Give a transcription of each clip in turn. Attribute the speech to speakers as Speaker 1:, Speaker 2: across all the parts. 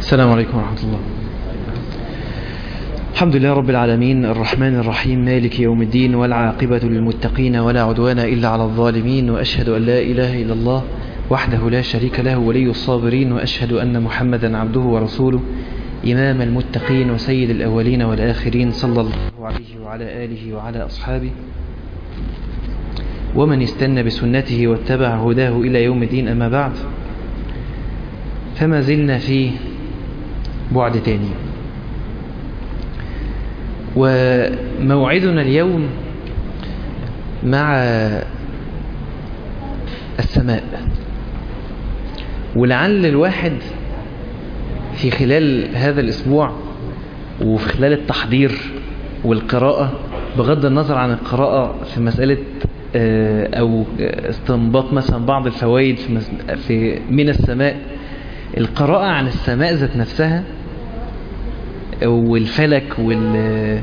Speaker 1: السلام عليكم ورحمة الله الحمد لله رب العالمين الرحمن الرحيم مالك يوم الدين والعاقبة للمتقين ولا عدوان إلا على الظالمين وأشهد أن لا إله إلا الله وحده لا شريك له ولي الصابرين وأشهد أن محمدا عبده ورسوله إمام المتقين وسيد الأولين والآخرين صلى الله عليه وعلى آله وعلى أصحابه ومن استنى بسنته واتبع هداه إلى يوم الدين أما بعد فما زلنا في بعد تاني وموعدنا اليوم مع السماء ولعل الواحد في خلال هذا الأسبوع وفي خلال التحضير والقراءة بغض النظر عن القراءة في مسألة أو استنباط مثلا بعض الفوائد في, في من السماء القراءة عن السماء ذات نفسها والفلك وال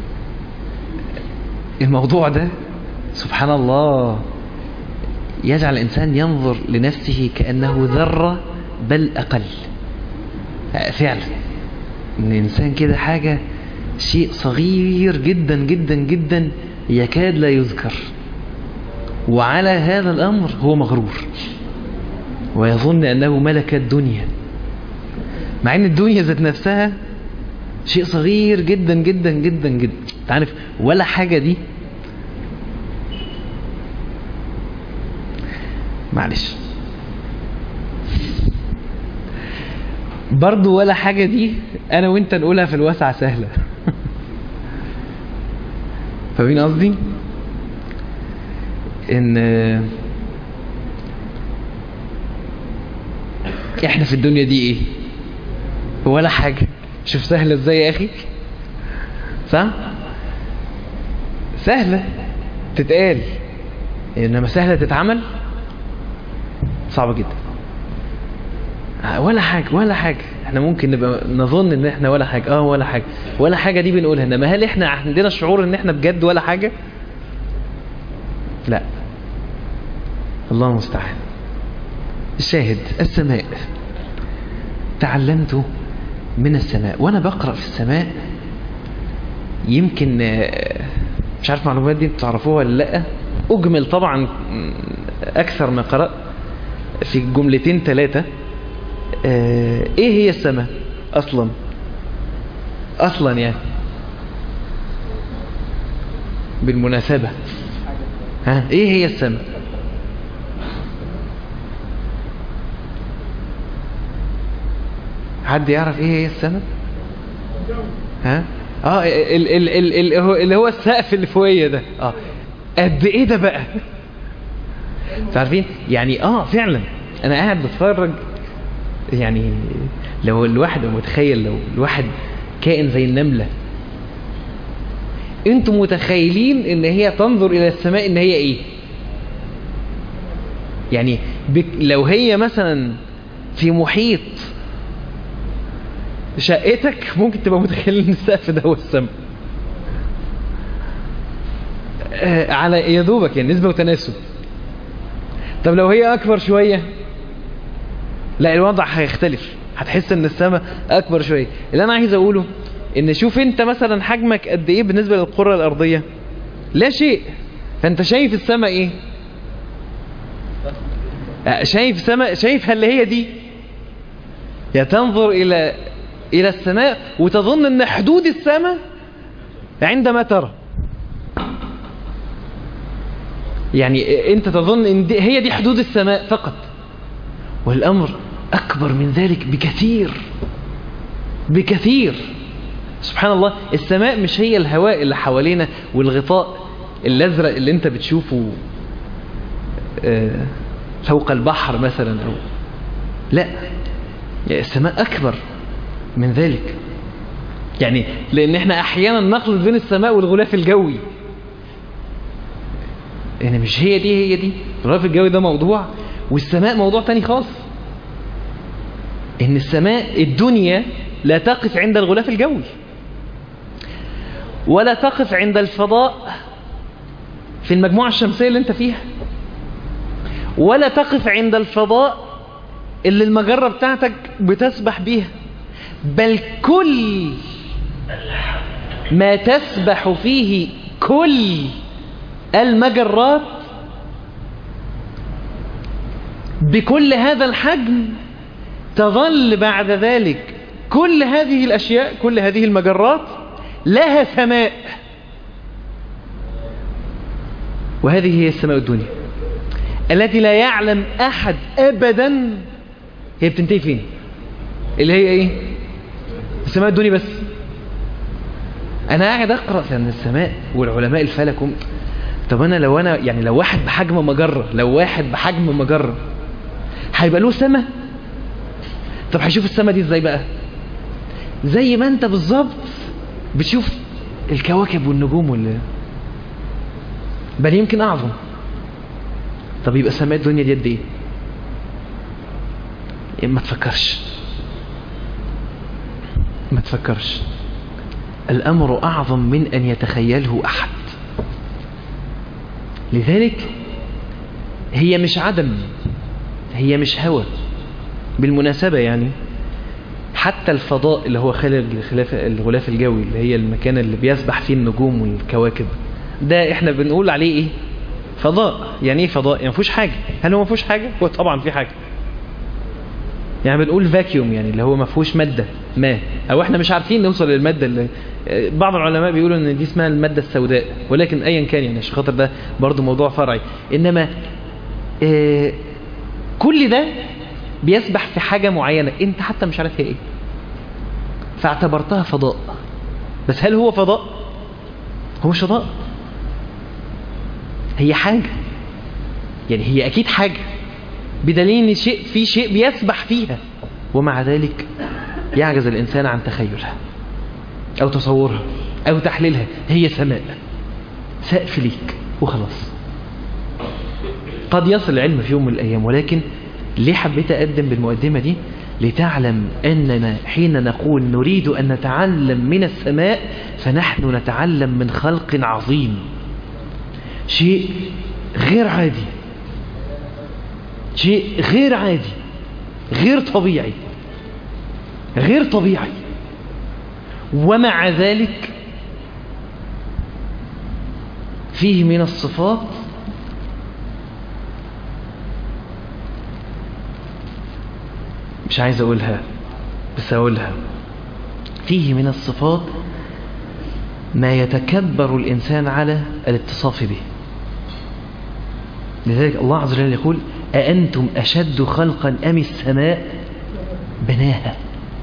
Speaker 1: الموضوع ده سبحان الله يجعل الإنسان ينظر لنفسه كأنه ذرة بل أقل فعلا إن الإنسان كده حاجة شيء صغير جدا جدا جدا يكاد لا يذكر وعلى هذا الأمر هو مغرور ويظن أنه ملك الدنيا مع أن الدنيا ذات نفسها شيء صغير جدا جدا جدا جدا تعرف ولا حاجة دي معلش برضو ولا حاجة دي أنا وإنت نقولها في الواسعة سهلة فاهمين قصدي؟ إن إحنا في الدنيا دي إيه؟ ولا حاجة شوف سهلة إزاي يا أخي؟ صح؟ سهلة تتقال إنما سهلة تتعمل صعبة جدا ولا حاجة ولا حاجة احنا ممكن نبقى نظن ان احنا ولا حاجة اه ولا حاجة ولا حاجة دي بنقولها انما هل احنا عندنا شعور ان احنا بجد ولا حاجة لا الله المستعان الشاهد السماء تعلمت من السماء وانا بقرأ في السماء يمكن مش عارف معلومات دي تعرفوها ولا لا اجمل طبعا اكثر ما قرأت في جملتين ثلاثة اه ايه هي السماء اصلا اصلا يعني بالمناسبة ها ايه هي السماء حد يعرف ايه هي السماء ها اه ال ال ال ال اللي هو السقف اللي فوقيه ده اه قد ايه ده بقى عارفين يعني اه فعلا انا قاعد بتفرج يعني لو الواحد متخيل لو الواحد كائن زي النملة انتم متخيلين ان هي تنظر الى السماء ان هي ايه يعني بك لو هي مثلا في محيط شقتك ممكن تبقى متخيل ان السقف ده هو السماء آه على يدوبك يعني نسبة وتناسب طب لو هي اكبر شوية لا الوضع هيختلف هتحس ان السماء اكبر شوية اللي انا عايز اقوله ان شوف انت مثلا حجمك قد ايه بالنسبة للقرى الارضية لا شيء فانت شايف السماء ايه شايف سماء شايف هل هي دي يا تنظر الى الى السماء وتظن ان حدود السماء عندما ترى يعني انت تظن ان دي هي دي حدود السماء فقط والامر اكبر من ذلك بكثير بكثير سبحان الله السماء مش هي الهواء اللي حوالينا والغطاء الازرق اللي انت بتشوفه فوق البحر مثلا أو لا السماء اكبر من ذلك يعني لان احنا احيانا نخلط بين السماء والغلاف الجوي يعني مش هي دي هي دي الغلاف الجوي ده موضوع والسماء موضوع تاني خالص ان السماء الدنيا لا تقف عند الغلاف الجوي ولا تقف عند الفضاء في المجموعة الشمسية اللي انت فيها ولا تقف عند الفضاء اللي المجرة بتاعتك بتسبح بيها بل كل ما تسبح فيه كل المجرات بكل هذا الحجم تظل بعد ذلك كل هذه الأشياء كل هذه المجرات لها سماء وهذه هي السماء الدنيا التي لا يعلم أحد أبدا هي بتنتهي فين اللي هي ايه السماء الدنيا بس انا قاعد اقرا عن السماء والعلماء الفلك هم طب انا لو انا يعني لو واحد بحجم مجره لو واحد بحجم مجره هيبقى له سماء طب هيشوف السماء دي ازاي بقى زي ما انت بالظبط بتشوف الكواكب والنجوم وال بل يمكن اعظم طب يبقى سماء الدنيا دي قد ايه ما تفكرش ما تفكرش الأمر أعظم من أن يتخيله أحد لذلك هي مش عدم هي مش هوى بالمناسبة يعني حتى الفضاء اللي هو خلال الغلاف الجوي اللي هي المكان اللي بيسبح فيه النجوم والكواكب ده احنا بنقول عليه ايه فضاء يعني ايه فضاء يعني مفيهوش حاجة هل هو مفيهوش حاجة هو طبعا في حاجة يعني بنقول فاكيوم يعني اللي هو ما فيهوش ماده ما او احنا مش عارفين نوصل للماده اللي بعض العلماء بيقولوا ان دي اسمها الماده السوداء ولكن ايا كان يعني عشان خاطر ده برضه موضوع فرعي انما آه كل ده بيسبح في حاجه معينه انت حتى مش عارف هي ايه فاعتبرتها فضاء بس هل هو فضاء هو مش فضاء هي حاجه يعني هي اكيد حاجه بدليل ان شيء في شيء بيسبح فيها ومع ذلك يعجز الإنسان عن تخيلها أو تصورها أو تحليلها هي سماء سقف ليك وخلاص قد يصل العلم في يوم من الأيام ولكن ليه حبيت أقدم بالمقدمة دي لتعلم أننا حين نقول نريد أن نتعلم من السماء فنحن نتعلم من خلق عظيم شيء غير عادي شيء غير عادي غير طبيعي غير طبيعي ومع ذلك فيه من الصفات مش عايز اقولها بس اقولها فيه من الصفات ما يتكبر الانسان على الاتصاف به لذلك الله عز وجل يقول أأنتم أشد خلقا أم السماء بناها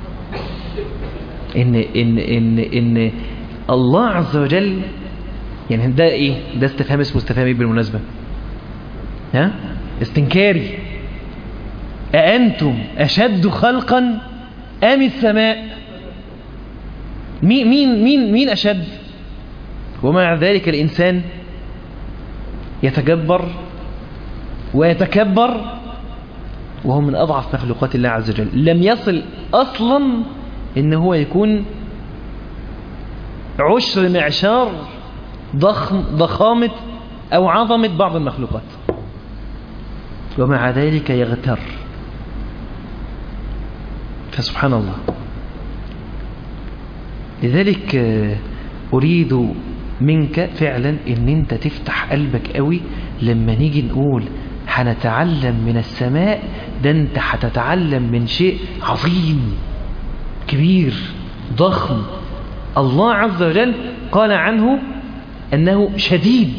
Speaker 1: إن, إن, إن, إن الله عز وجل يعني ده إيه ده استفهام اسمه استفهام إيه بالمناسبة ها استنكاري أأنتم أشد خلقا أم السماء مين مين مين مين أشد ومع ذلك الإنسان يتجبر ويتكبر وهو من أضعف مخلوقات الله عز وجل لم يصل أصلا إن هو يكون عشر معشار ضخم ضخامة أو عظمة بعض المخلوقات ومع ذلك يغتر فسبحان الله لذلك أريد منك فعلا ان انت تفتح قلبك قوي لما نيجي نقول هنتعلم من السماء ده انت هتتعلم من شيء عظيم كبير ضخم الله عز وجل قال عنه انه شديد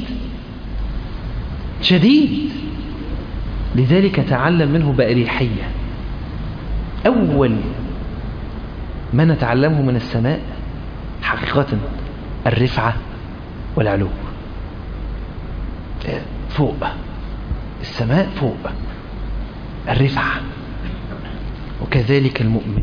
Speaker 1: شديد لذلك تعلم منه بأريحية أول ما نتعلمه من السماء حقيقة الرفعة والعلو فوق السماء فوق الرفعة وكذلك المؤمن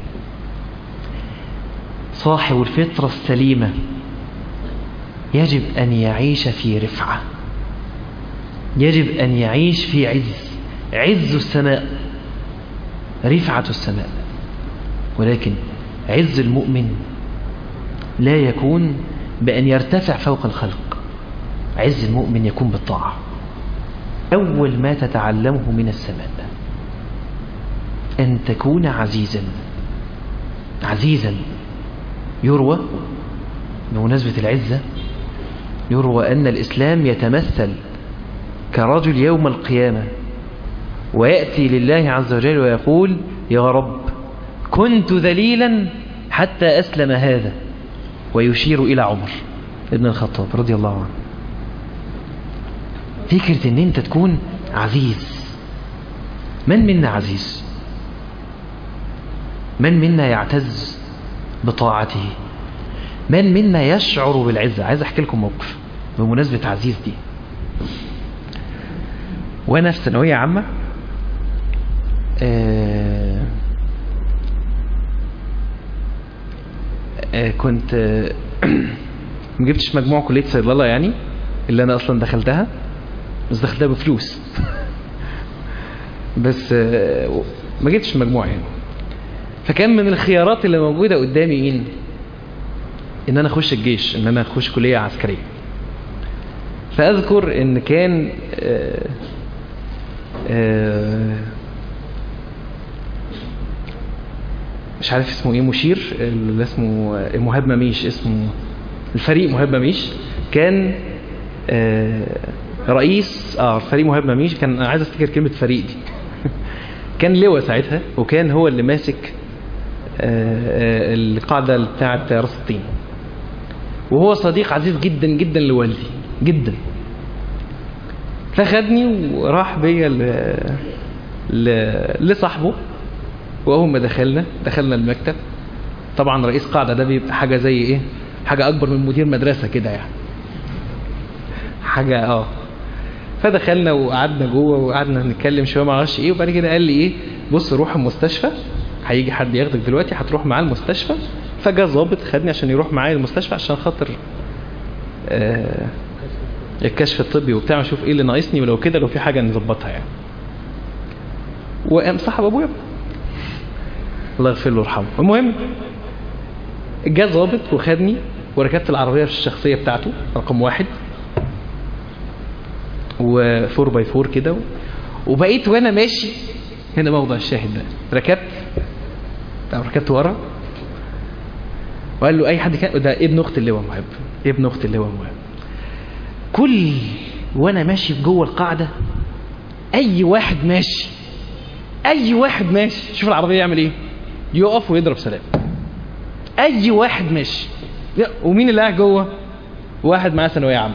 Speaker 1: صاحب الفطرة السليمة يجب أن يعيش في رفعة يجب أن يعيش في عز عز السماء رفعة السماء ولكن عز المؤمن لا يكون بأن يرتفع فوق الخلق عز المؤمن يكون بالطاعة أول ما تتعلمه من السماء أن تكون عزيزا عزيزا يروى بمناسبة العزة يروى أن الإسلام يتمثل كرجل يوم القيامة ويأتي لله عز وجل ويقول يا رب كنت ذليلا حتى أسلم هذا ويشير إلى عمر ابن الخطاب رضي الله عنه فكرة ان انت تكون عزيز من منا عزيز من منا يعتز بطاعته من منا يشعر بالعزة عايز احكي لكم موقف بمناسبة عزيز دي وانا في ثانوية عامة آه آه كنت آه ما جبتش مجموع كلية صيدلة يعني اللي انا اصلا دخلتها بس دخلتها بفلوس بس آه ما جبتش مجموع يعني فكان من الخيارات اللي موجودة قدامي مين ان انا اخش الجيش ان انا اخش كلية عسكرية فاذكر ان كان آه آه مش عارف اسمه ايه مشير اللي اسمه مهاب مميش اسمه الفريق مهاب مميش كان آه رئيس اه فريق مهاب مميش كان انا عايز افتكر كلمة فريق دي كان لواء ساعتها وكان هو اللي ماسك آه القاعدة بتاعة راس الطين وهو صديق عزيز جدا جدا لوالدي جدا فخدني وراح بيا ل... ل... لصاحبه واول ما دخلنا دخلنا المكتب طبعا رئيس قاعدة ده بيبقى حاجة زي ايه حاجة اكبر من مدير مدرسة كده يعني حاجة اه فدخلنا وقعدنا جوه وقعدنا نتكلم شويه ما اعرفش ايه وبعد كده قال لي ايه بص روح المستشفى هيجي حد ياخدك دلوقتي هتروح معاه المستشفى فجاء ظابط خدني عشان يروح معايا المستشفى عشان خاطر آه الكشف الطبي وبتاع اشوف ايه اللي ناقصني ولو كده لو في حاجه نظبطها يعني وقام صاحب ابويا الله يغفر له ويرحمه المهم جه ظابط وخدني وركبت العربيه الشخصيه بتاعته رقم واحد و4 باي 4 كده وبقيت وانا ماشي هنا موضع الشاهد ده ركبت ركبت ورا وقال له اي حد كان ده ابن اخت اللواء محب ابن اخت اللواء محب كل وانا ماشي في جوه القاعده اي واحد ماشي اي واحد ماشي شوف العربيه يعمل ايه يقف ويضرب سلام اي واحد ماشي ومين اللي قاعد جوه واحد معاه ثانويه عامه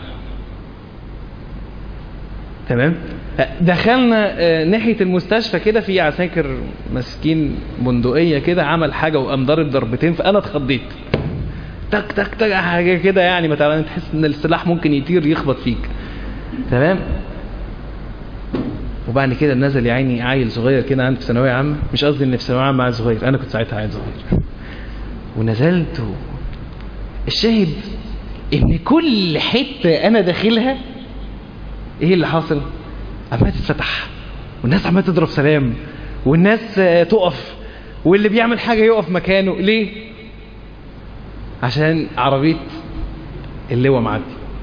Speaker 1: تمام دخلنا ناحية المستشفى كده في عساكر ماسكين بندقية كده عمل حاجة وقام ضارب ضربتين فأنا اتخضيت تك تك تك حاجة كده يعني مثلا تحس ان السلاح ممكن يطير يخبط فيك تمام وبعد كده نزل يا عيني عيل صغير كده عندي في ثانوية عامة مش قصدي ان في ثانوية عامة عيل صغير انا كنت ساعتها عيل صغير ونزلت و... الشاهد ان كل حتة انا داخلها ايه اللي حاصل عمال تتفتح والناس عمال تضرب سلام والناس تقف واللي بيعمل حاجة يقف مكانه ليه عشان عربية اللواء معدي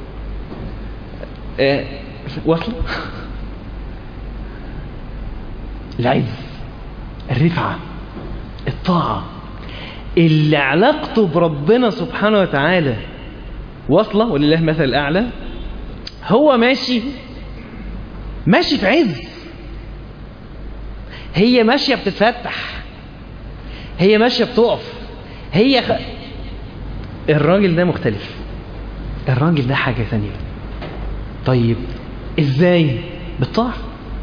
Speaker 1: آه وصل العز الرفعة الطاعة اللي علاقته بربنا سبحانه وتعالى واصلة ولله مثل الأعلى هو ماشي ماشي في عز هي ماشية بتتفتح هي ماشية بتقف هي خ... الراجل ده مختلف الراجل ده حاجة ثانية طيب ازاي بالطاعة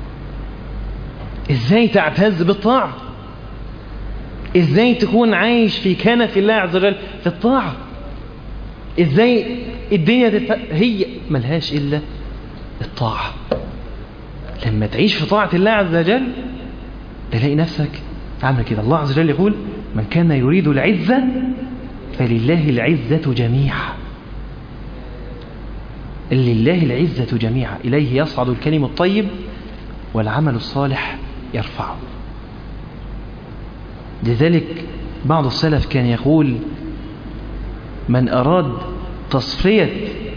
Speaker 1: ازاي تعتز بالطاعة ازاي تكون عايش في كنف الله عز وجل في الطاعة ازاي الدنيا تتف... هي ملهاش الا الطاعة لما تعيش في طاعة الله عز وجل تلاقي نفسك عامل كده الله عز وجل يقول من كان يريد العزة فلله العزة جميعا لله العزة جميعا إليه يصعد الكلم الطيب والعمل الصالح يرفعه لذلك بعض السلف كان يقول من أراد تصفية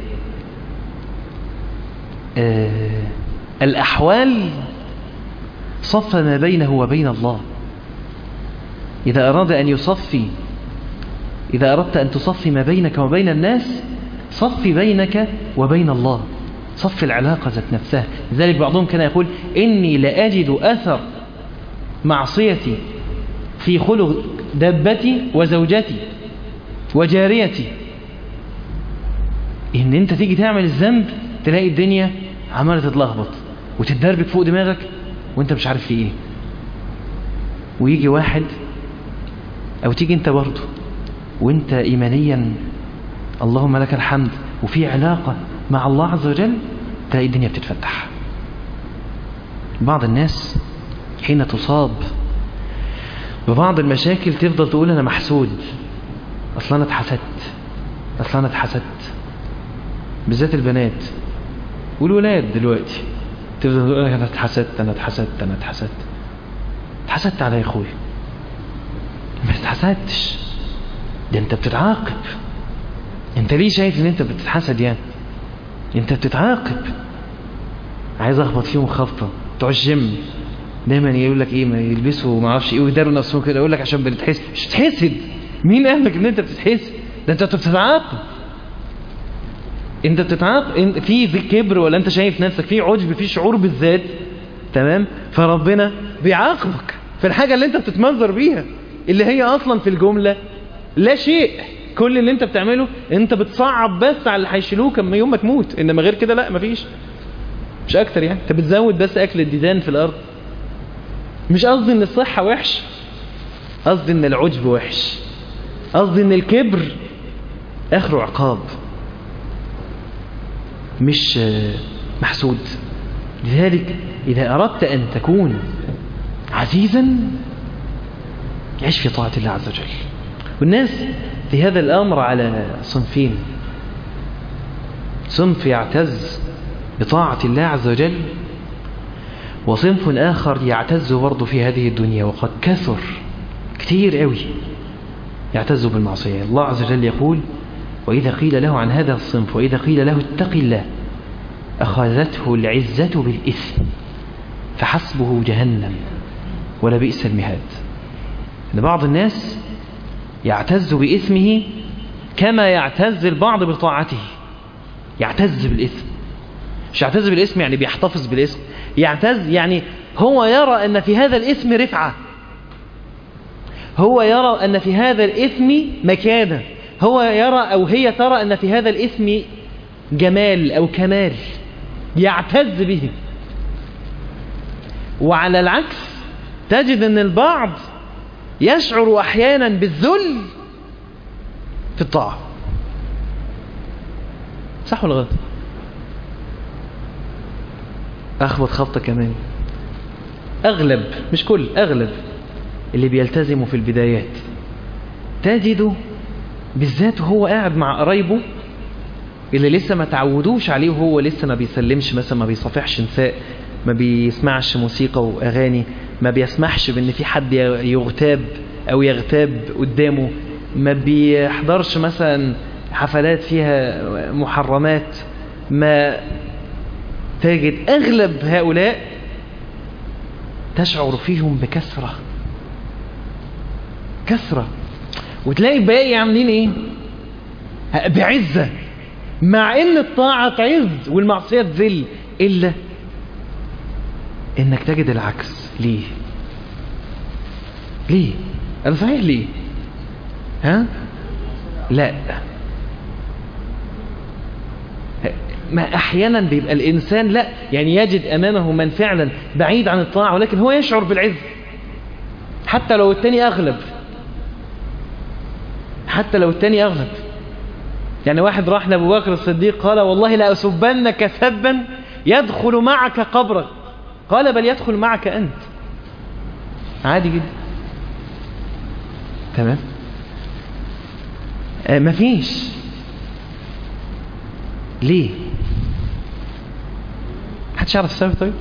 Speaker 1: آه الأحوال صف ما بينه وبين الله إذا أراد أن يصفي إذا أردت أن تصفي ما بينك وبين الناس صفي بينك وبين الله صف العلاقة ذات نفسها لذلك بعضهم كان يقول إني لأجد أثر معصيتي في خلق دابتي وزوجتي وجاريتي إن أنت تيجي تعمل الذنب تلاقي الدنيا عمالة تتلخبط وتتدربك فوق دماغك وانت مش عارف في ايه ويجي واحد او تيجي انت برضه وانت ايمانيا اللهم لك الحمد وفي علاقة مع الله عز وجل تلاقي الدنيا بتتفتح بعض الناس حين تصاب ببعض المشاكل تفضل تقول انا محسود اصلا انا اتحسدت اصلا انا اتحسدت بالذات البنات والولاد دلوقتي تفضل تقول انا اتحسدت انا اتحسدت انا اتحسدت اتحسدت على يا اخويا ما اتحسدتش ده انت بتتعاقب انت ليه شايف ان انت بتتحسد يعني انت بتتعاقب عايز اخبط فيهم خبطه بتوع الجيم دايما يقول لك ايه ما يلبسوا ما اعرفش ايه ويداروا نفسهم كده يقول لك عشان بنتحسد مش تتحسد مين قال لك ان انت بتتحسد ده انت بتتعاقب انت بتتعاقب في في كبر ولا انت شايف نفسك في عجب في شعور بالذات تمام فربنا بيعاقبك في الحاجه اللي انت بتتمنظر بيها اللي هي اصلا في الجمله لا شيء كل اللي انت بتعمله انت بتصعب بس على اللي هيشيلوك اما يوم ما تموت انما غير كده لا مفيش مش اكتر يعني انت بتزود بس اكل الديدان في الارض مش قصدي ان الصحه وحش قصدي ان العجب وحش قصدي ان الكبر اخره عقاب مش محسود لذلك إذا أردت أن تكون عزيزا عيش في طاعة الله عز وجل والناس في هذا الأمر على صنفين صنف يعتز بطاعة الله عز وجل وصنف آخر يعتز برضه في هذه الدنيا وقد كثر كثير قوي يعتز بالمعصية الله عز وجل يقول وإذا قيل له عن هذا الصنف وإذا قيل له اتق الله أخذته العزة بالإثم فحسبه جهنم ولبئس المهاد إن بعض الناس يعتز بإثمه كما يعتز البعض بطاعته يعتز بالإثم مش يعتز بالإثم يعني بيحتفظ بالإثم يعتز يعني هو يرى أن في هذا الإثم رفعة هو يرى أن في هذا الإثم مكانة هو يرى أو هي ترى أن في هذا الإثم جمال أو كمال يعتز به وعلى العكس تجد أن البعض يشعر أحيانا بالذل في الطاعة صح ولا غلط أخبط خبطة كمان أغلب مش كل أغلب اللي بيلتزموا في البدايات تجده بالذات وهو قاعد مع قرايبه اللي لسه ما تعودوش عليه وهو لسه ما بيسلمش مثلا ما بيصافحش نساء ما بيسمعش موسيقى واغاني ما بيسمحش بان في حد يغتاب او يغتاب قدامه ما بيحضرش مثلا حفلات فيها محرمات ما تجد اغلب هؤلاء تشعر فيهم بكثره كثره وتلاقي الباقي عاملين ايه بعزة مع ان الطاعة عز والمعصية ذل الا انك تجد العكس ليه ليه انا صحيح ليه ها لا ما احيانا بيبقى الانسان لا يعني يجد امامه من فعلا بعيد عن الطاعة ولكن هو يشعر بالعز حتى لو التاني اغلب حتى لو التاني أغلب يعني واحد راح لأبو بكر الصديق قال والله لا أسبنك سبا يدخل معك قبرك قال بل يدخل معك أنت عادي جدا تمام آه مفيش ليه محدش يعرف السبب طيب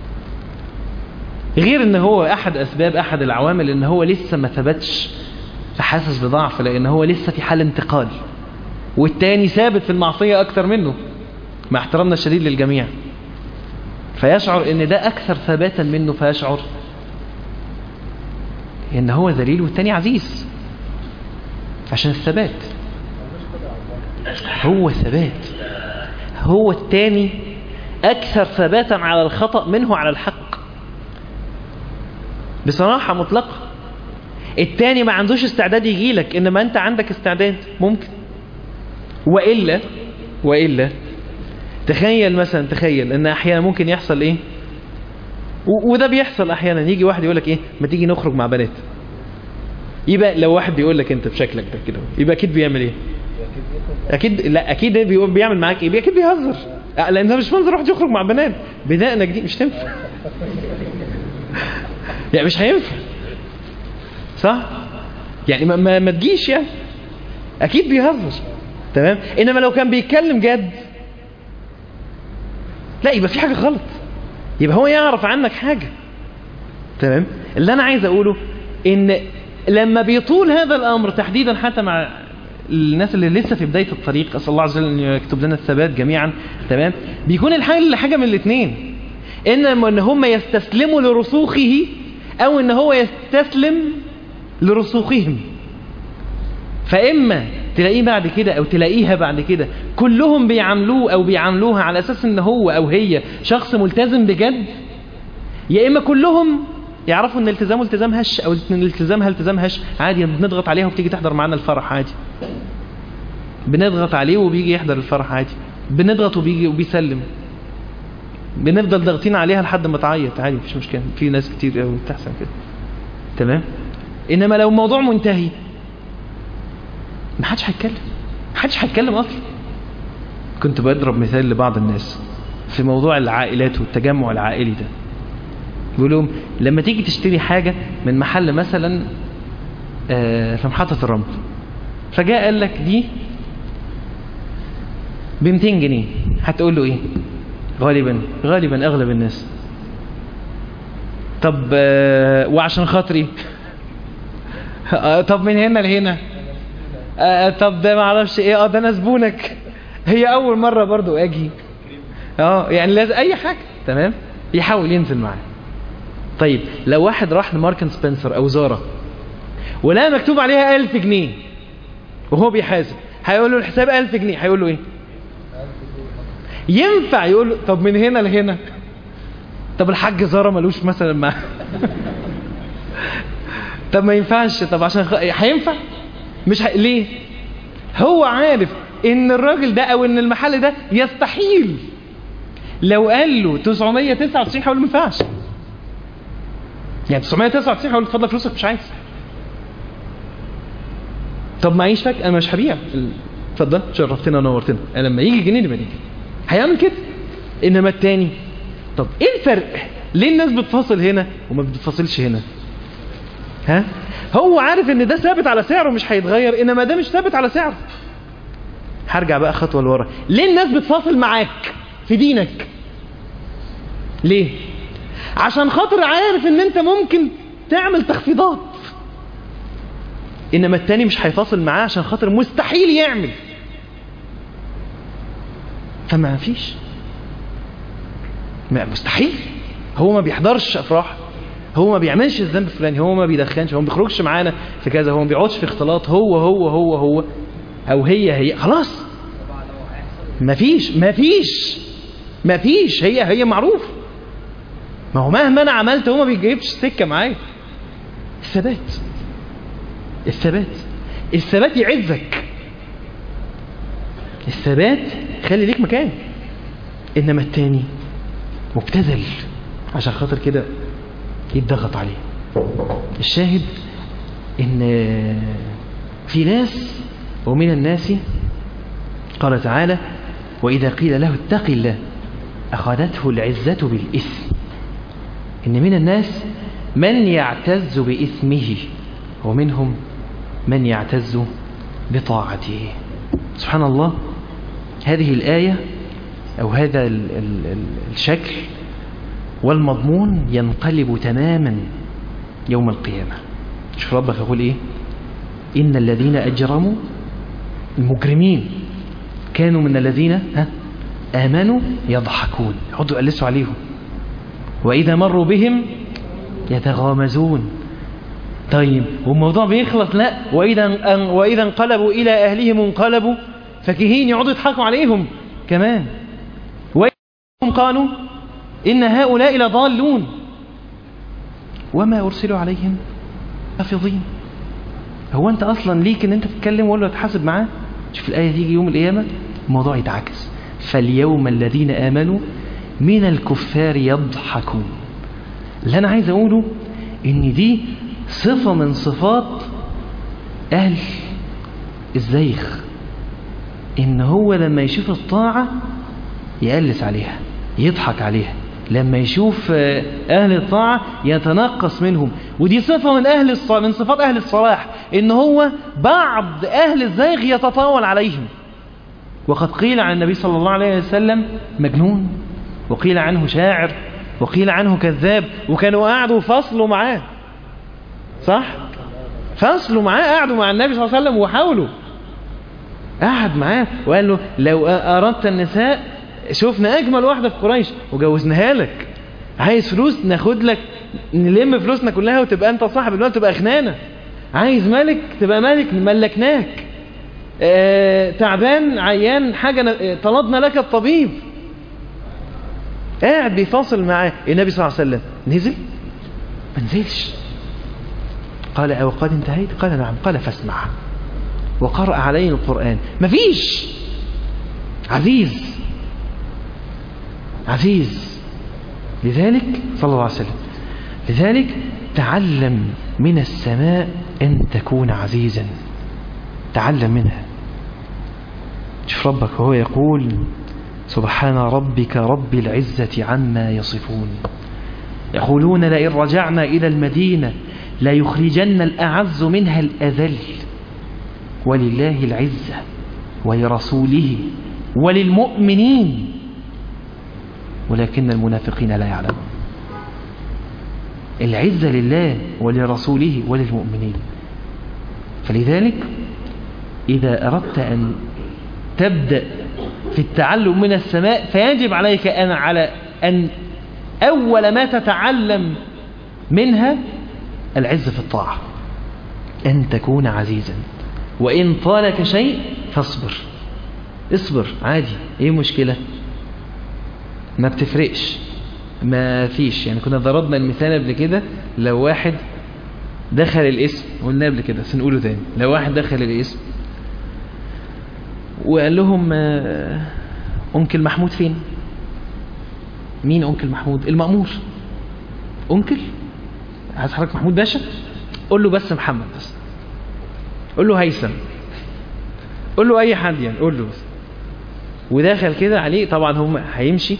Speaker 1: غير ان هو احد اسباب احد العوامل ان هو لسه ما ثبتش فحاسس بضعف لان هو لسه في حال انتقال والتاني ثابت في المعصية اكتر منه مع احترامنا الشديد للجميع فيشعر ان ده اكثر ثباتا منه فيشعر ان هو ذليل والتاني عزيز عشان الثبات هو ثبات هو التاني أكثر ثباتا على الخطأ منه على الحق بصراحة مطلقة التاني ما عندوش استعداد يجي لك إنما أنت عندك استعداد ممكن وإلا وإلا تخيل مثلا تخيل إن أحيانا ممكن يحصل إيه و- وده بيحصل أحيانا يجي واحد يقول لك إيه ما تيجي نخرج مع بنات يبقى لو واحد بيقول لك أنت بشكلك ده كده يبقى أكيد بيعمل إيه اكيد لا اكيد بيقول بيعمل معاك ايه اكيد بيهزر أه، لان ده مش منظر واحد يخرج مع بنات بدقنك دي مش تنفع يعني مش هينفع صح يعني ما, ما, ما تجيش يعني اكيد بيهزر تمام انما لو كان بيتكلم جد لا يبقى في حاجه غلط يبقى هو يعرف عنك حاجه تمام اللي انا عايز اقوله ان لما بيطول هذا الامر تحديدا حتى مع الناس اللي لسه في بدايه الطريق اسال الله عز وجل ان يكتب لنا الثبات جميعا تمام بيكون الحل حاجه من الاثنين ان ان هم يستسلموا لرسوخه او ان هو يستسلم لرسوخهم فاما تلاقيه بعد كده او تلاقيها بعد كده كلهم بيعاملوه او بيعاملوها على اساس ان هو او هي شخص ملتزم بجد يا اما كلهم يعرفوا ان التزامه التزام هش او ان التزامها التزام هش عادي بنضغط عليها وبتيجي تحضر معانا الفرح عادي بنضغط عليه وبيجي يحضر الفرح عادي بنضغط وبيجي وبيسلم بنفضل ضاغطين عليها لحد ما تعيط عادي مفيش مشكله في ناس كتير قوي بتحصل كده تمام انما لو الموضوع منتهي ما حدش هيتكلم ما حدش هيتكلم اصلا كنت بضرب مثال لبعض الناس في موضوع العائلات والتجمع العائلي ده بيقول لهم لما تيجي تشتري حاجة من محل مثلا آه، في محطة الرمل فجاء قال لك دي ب 200 جنيه هتقول له ايه غالبا غالبا اغلب الناس طب آه، وعشان خاطري آه، طب من هنا لهنا آه، طب ده ما اعرفش ايه اه ده انا زبونك هي اول مره برضو اجي اه يعني لازم اي حاجه تمام يحاول ينزل معاه طيب لو واحد راح لماركن سبنسر او زارا ولقى مكتوب عليها 1000 جنيه وهو بيحاسب هيقول له الحساب 1000 جنيه هيقول له ايه ينفع يقول له طب من هنا لهنا طب الحاج زارا ملوش مثلا مع طب ما ينفعش طب عشان خ... هينفع مش ه... ليه هو عارف ان الراجل ده او ان المحل ده يستحيل لو قال له 999 هيقول له ما ينفعش يعني 999 هيقول له اتفضل فلوسك مش عايز طب معيش فك انا مش هبيع اتفضل شرفتنا ونورتنا انا لما يجي جنيه نبقى نيجي هيعمل كده انما التاني طب ايه الفرق ليه الناس بتفاصل هنا وما بتفاصلش هنا ها هو عارف ان ده ثابت على سعره مش هيتغير انما ده مش ثابت على سعره هرجع بقى خطوه لورا ليه الناس بتفاصل معاك في دينك ليه عشان خاطر عارف ان انت ممكن تعمل تخفيضات انما التاني مش هيفاصل معاه عشان خاطر مستحيل يعمل فما فيش ما مستحيل هو ما بيحضرش افراح هو ما بيعملش الذنب الفلاني هو ما بيدخنش هو ما بيخرجش معانا في كذا هو ما بيقعدش في اختلاط هو هو هو هو او هي هي خلاص ما فيش ما فيش ما فيش هي هي معروف ما هو مهما انا عملت هو ما بيجيبش سكه معايا الثبات الثبات الثبات يعزك الثبات خلي ليك مكان انما التاني مبتذل عشان خاطر كده يتضغط عليه الشاهد ان في ناس ومن الناس قال تعالى واذا قيل له اتق الله اخذته العزه بالاثم ان من الناس من يعتز باثمه ومنهم من يعتز بطاعته سبحان الله هذه الآية أو هذا ال ال ال الشكل والمضمون ينقلب تماما يوم القيامة شوف ربك يقول إيه إن الذين أجرموا المجرمين كانوا من الذين ها آمنوا يضحكون يقعدوا يقلسوا عليهم وإذا مروا بهم يتغامزون
Speaker 2: طيب والموضوع بيخلص لا وإذا وإذا انقلبوا إلى أهلهم انقلبوا فكهين يقعدوا يضحكوا عليهم كمان وإذا قالوا إن هؤلاء لضالون وما أرسلوا عليهم حافظين هو أنت أصلا ليك إن أنت تتكلم ولا تحاسب معاه شوف الآية تيجي يوم القيامة الموضوع يتعكس فاليوم الذين آمنوا من الكفار يضحكون اللي أنا عايز أقوله إن دي صفة من صفات أهل الزيغ إن هو لما يشوف الطاعة يقلس عليها يضحك عليها لما يشوف أهل الطاعة يتنقص منهم ودي صفة من أهل الص... من صفات أهل الصلاح إن هو بعض أهل الزيغ يتطاول عليهم وقد قيل عن النبي صلى الله عليه وسلم مجنون وقيل عنه شاعر وقيل عنه كذاب وكانوا قعدوا فصلوا معاه صح فصلوا معاه قعدوا مع النبي صلى الله عليه وسلم وحاولوا قعد معاه وقال له لو أردت النساء شفنا أجمل واحدة في قريش وجوزناها لك عايز فلوس ناخد لك نلم فلوسنا كلها وتبقى أنت صاحب المال تبقى خنانة عايز ملك تبقى ملك ملكناك آه تعبان عيان حاجة طلبنا لك الطبيب قاعد بيفاصل معاه النبي صلى الله عليه وسلم نزل ما نزلش قال أو قد انتهيت قال نعم قال فاسمع وقرأ عليه القرآن مفيش عزيز عزيز لذلك صلى الله عليه وسلم لذلك تعلم من السماء أن تكون عزيزا تعلم منها شوف ربك وهو يقول سبحان ربك رب العزة عما يصفون يقولون لئن رجعنا إلى المدينة لا يخرجن الأعز منها الأذل ولله العزة ولرسوله وللمؤمنين ولكن المنافقين لا يعلمون العزة لله ولرسوله وللمؤمنين فلذلك إذا أردت أن تبدأ في التعلم من السماء فيجب عليك أن على أن أول ما تتعلم منها العز في الطاعة أن تكون عزيزا وإن طالك شيء فاصبر اصبر عادي ايه مشكلة ما بتفرقش ما فيش يعني كنا ضربنا المثال قبل كده لو واحد دخل الاسم قلنا قبل كده بس نقوله تاني لو واحد دخل الاسم وقال لهم أنكل محمود فين مين أنكل محمود المأمور أنكل عايز حضرتك محمود باشا قول له بس محمد بس قول له هيثم قول له أي حد يعني قول له بس ودخل كده عليه طبعا هم هيمشي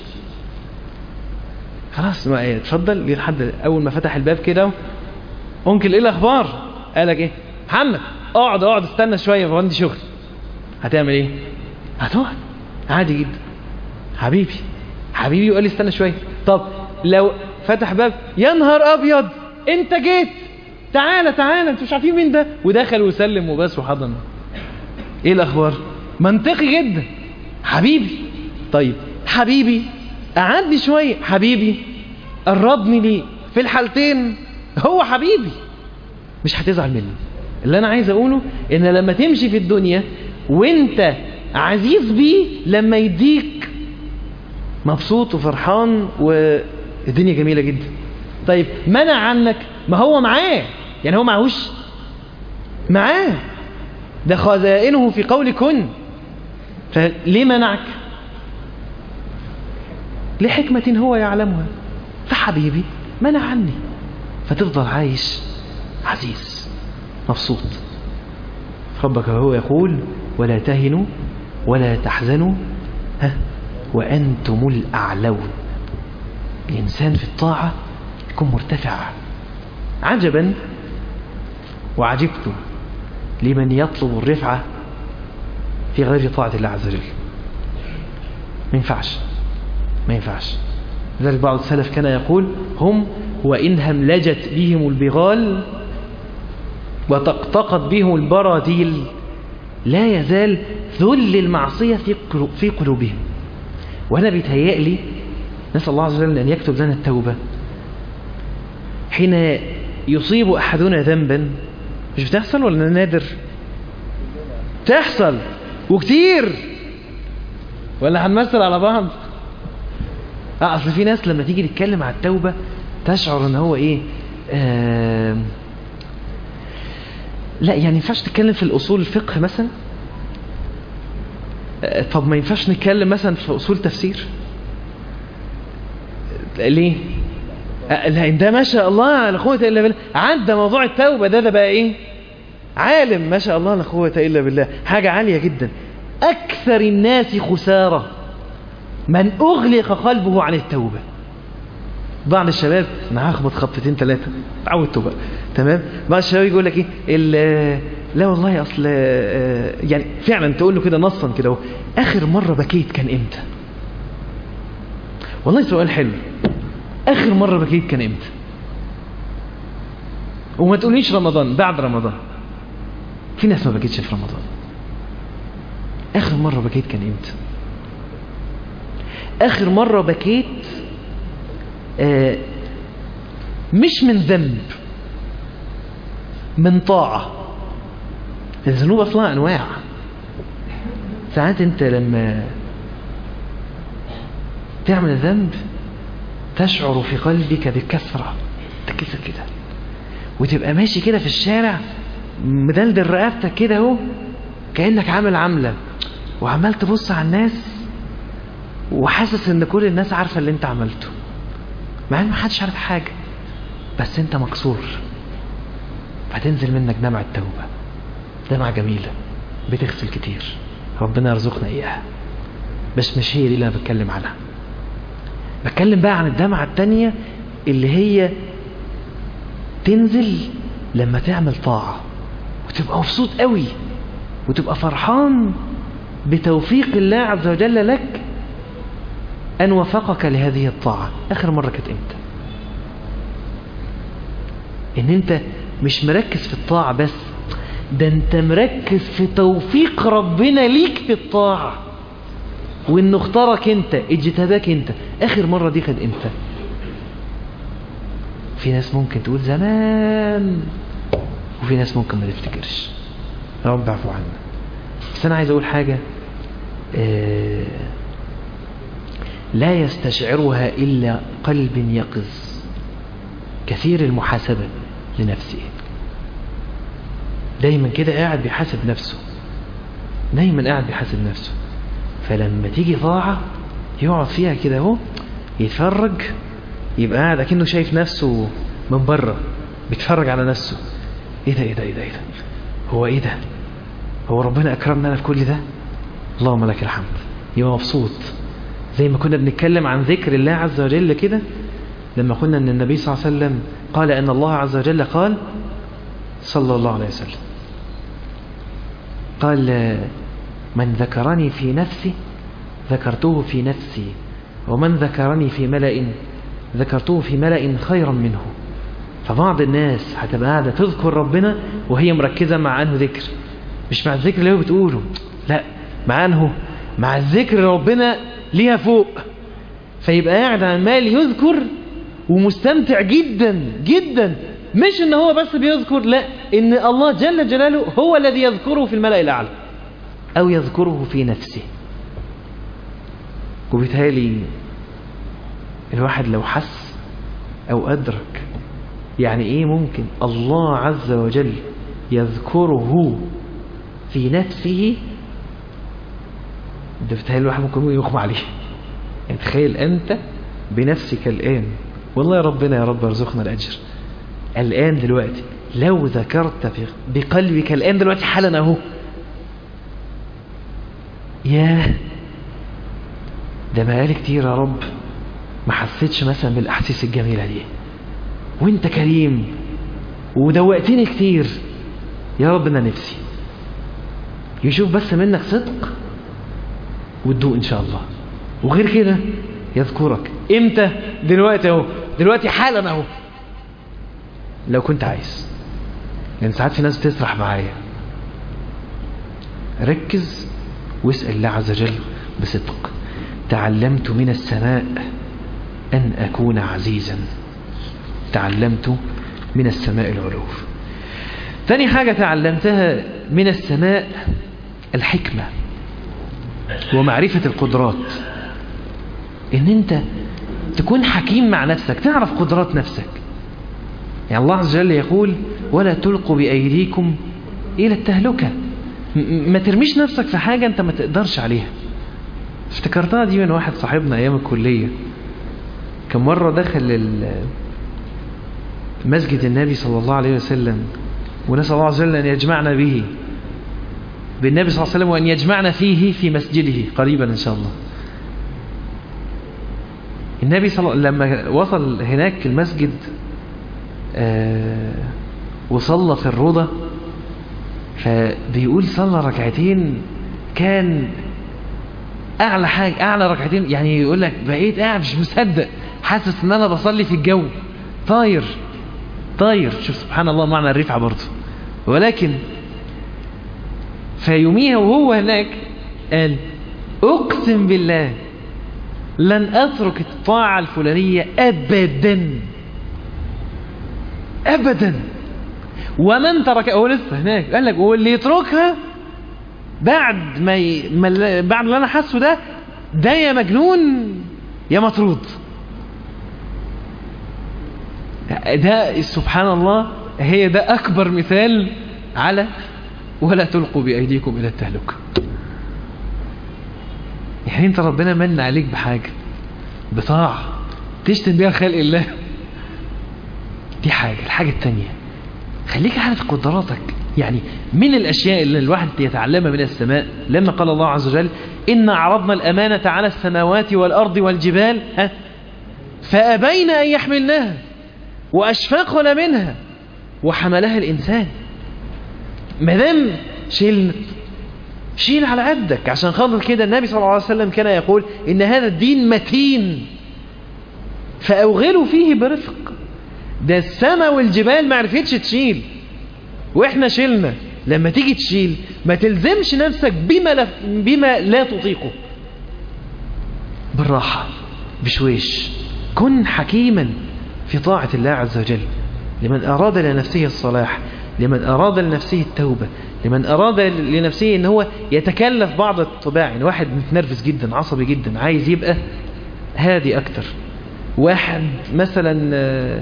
Speaker 2: خلاص ما ايه اتفضل ليه لحد اول ما فتح الباب كده انكل ايه الاخبار قال لك ايه محمد اقعد اقعد استنى شويه عندي شغل هتعمل ايه هتقعد عادي جدا حبيبي حبيبي وقال لي استنى شويه طب لو فتح باب يا نهار ابيض انت جيت تعالى تعالى انتوا مش عارفين مين ده ودخل وسلم وبس وحضن ايه الاخبار منطقي جدا حبيبي طيب حبيبي قعدني شويه حبيبي قربني ليه في الحالتين هو حبيبي مش هتزعل مني اللي انا عايز اقوله ان لما تمشي في الدنيا وانت عزيز بيه لما يديك مبسوط وفرحان والدنيا جميلة جدا طيب منع عنك ما هو معاه يعني هو معهوش معاه ده خزائنه في قول كن فليه منعك لحكمة هو يعلمها فحبيبي منع عني فتفضل عايش عزيز مبسوط ربك هو يقول ولا تهنوا ولا تحزنوا ها وأنتم الأعلون الإنسان في الطاعة يكون مرتفع عجبا وعجبت لمن يطلب الرفعة في غير طاعة الله عز وجل ما ينفعش ما ينفعش لذلك بعض السلف كان يقول هم وإن هملجت بهم البغال وتقطقت بهم البراديل لا يزال ذل المعصية في قلوبهم وأنا بيتهيألي نسأل الله عز وجل أن يكتب لنا التوبة حين يصيب أحدنا ذنبا مش بتحصل ولا نادر تحصل وكتير ولا هنمثل على بعض اه اصل في ناس لما تيجي تتكلم على التوبة تشعر ان هو ايه آه لا يعني ينفعش تتكلم في الاصول الفقه مثلا آه طب ما ينفعش نتكلم مثلا في اصول تفسير آه ليه آه لا ده ما شاء الله لا قوه الا بالله عدى موضوع التوبه ده ده بقى ايه عالم ما شاء الله لا قوه الا بالله حاجه عاليه جدا اكثر الناس خساره من اغلق قلبه عن التوبه بعض الشباب انا هخبط خبطتين ثلاثه اتعودت بقى تمام بعض الشباب يقول لك ايه لا والله اصل يعني فعلا تقول له كده نصا كده اهو اخر مره بكيت كان امتى والله سؤال حلو اخر مره بكيت كان امتى وما تقوليش رمضان بعد رمضان في ناس ما بكيتش في رمضان اخر مره بكيت كان امتى اخر مره بكيت آه مش من ذنب من طاعة الذنوب أصلا أنواع ساعات أنت لما تعمل ذنب تشعر في قلبك بكثرة تكسر كده وتبقى ماشي كده في الشارع مدلدل رقبتك كده اهو كأنك عامل عملة وعمال تبص على الناس وحاسس ان كل الناس عارفة اللي انت عملته مع ان محدش عارف حاجة بس انت مكسور فتنزل منك دمعة التوبة دمعة جميلة بتغسل كتير ربنا يرزقنا اياها بس مش هي دي اللي انا بتكلم عنها بتكلم بقى عن الدمعة التانية اللي هي تنزل لما تعمل طاعة وتبقى مبسوط قوي وتبقى فرحان بتوفيق الله عز وجل لك أن وفقك لهذه الطاعة آخر مرة كانت إمتى إن أنت مش مركز في الطاعة بس ده أنت مركز في توفيق ربنا ليك في الطاعة وإنه اختارك أنت اجتباك أنت آخر مرة دي كانت إمتى في ناس ممكن تقول زمان وفي ناس ممكن ما تفتكرش رب اعفو عنا بس أنا عايز أقول حاجة آه لا يستشعرها إلا قلب يقظ كثير المحاسبة لنفسه دايما كده قاعد بيحاسب نفسه دايما قاعد بيحاسب نفسه فلما تيجي طاعة يقعد فيها كده اهو يتفرج يبقى قاعد اكنه شايف نفسه من بره بيتفرج على نفسه ايه ده ايه ده ايه ده ايه ده هو ايه ده هو ربنا اكرمنا انا في كل ده اللهم لك الحمد يبقى مبسوط زي ما كنا بنتكلم عن ذكر الله عز وجل كده لما قلنا ان النبي صلى الله عليه وسلم قال ان الله عز وجل قال صلى الله عليه وسلم قال من ذكرني في نفسي ذكرته في نفسي ومن ذكرني في ملأ ذكرته في ملأ خيرا منه فبعض الناس هتبقى قاعدة تذكر ربنا وهي مركزة مع أنه ذكر مش مع الذكر اللي هو بتقوله لا مع أنه مع الذكر ربنا ليها فوق فيبقى قاعد عمال يذكر ومستمتع جدا جدا مش ان هو بس بيذكر لا ان الله جل جلاله هو الذي يذكره في الملأ الأعلى أو يذكره في نفسه وبالتالي الواحد لو حس أو أدرك يعني إيه ممكن الله عز وجل يذكره في نفسه ده بتهيألي الواحد ممكن يغمى عليه يعني تخيل أنت بنفسك الآن والله يا ربنا يا رب ارزقنا الأجر الآن دلوقتي لو ذكرت في بقلبك الآن دلوقتي حالا أهو ياه ده بقالي كتير يا رب ما حسيتش مثلا بالأحاسيس الجميلة دي وانت كريم ودوقتني كتير يا رب انا نفسي يشوف بس منك صدق وتدوق ان شاء الله وغير كده يذكرك امتى دلوقتي اهو دلوقتي حالا اهو لو كنت عايز لان ساعات في ناس بتسرح معايا ركز واسأل الله عز وجل بصدق تعلمت من السماء أن أكون عزيزا تعلمت
Speaker 1: من السماء العلو ثاني حاجة تعلمتها من السماء الحكمة ومعرفة القدرات ان انت تكون حكيم مع نفسك تعرف قدرات نفسك يعني الله عز وجل يقول ولا تلقوا بأيديكم إلى التهلكة ما ترميش نفسك في حاجة انت ما تقدرش عليها افتكرتها دي من واحد صاحبنا ايام الكلية كان مرة دخل مسجد النبي صلى الله عليه وسلم ونسأل الله عز وجل أن يجمعنا به بالنبي صلى الله عليه وسلم وأن يجمعنا فيه في مسجده قريبا إن شاء الله النبي صلى الله لما وصل هناك المسجد آه وصلى في الروضة فبيقول صلى ركعتين كان أعلى حاجة أعلى ركعتين يعني يقول لك بقيت قاعد مش مصدق حاسس إن أنا بصلي في الجو طاير طاير شوف سبحان الله معنى الرفعة برضه ولكن فيوميها وهو هناك قال أقسم بالله لن أترك الطاعة الفلانية أبدا أبدا ومن ترك هو لسه هناك قال لك واللي يتركها بعد ما, ي... ما بعد اللي أنا حاسه ده ده يا مجنون يا مطرود ده سبحان الله هي ده أكبر مثال على ولا تلقوا بأيديكم إلى التهلكة يعني انت ربنا من عليك بحاجة بطاعة تشتم بيها خلق الله دي حاجة الحاجة التانية خليك عارف قدراتك يعني من الأشياء اللي الواحد يتعلمها من السماء لما قال الله عز وجل إن عرضنا الأمانة على السماوات والأرض والجبال ها فأبين أن يحملناها وأشفقنا منها وحملها الإنسان مدام شيلت شيل على قدك عشان خاطر كده النبي صلى الله عليه وسلم كان يقول إن هذا الدين متين فأوغلوا فيه برفق ده السماء والجبال ما عرفتش تشيل واحنا شيلنا لما تيجي تشيل ما تلزمش نفسك بما لا, بما لا تطيقه بالراحة بشويش كن حكيما في طاعة الله عز وجل لمن أراد لنفسه الصلاح لمن أراد لنفسه التوبة لمن أراد لنفسه ان هو يتكلف بعض الطباع يعني واحد متنرفز جدا عصبي جدا عايز يبقى هادي أكتر واحد مثلا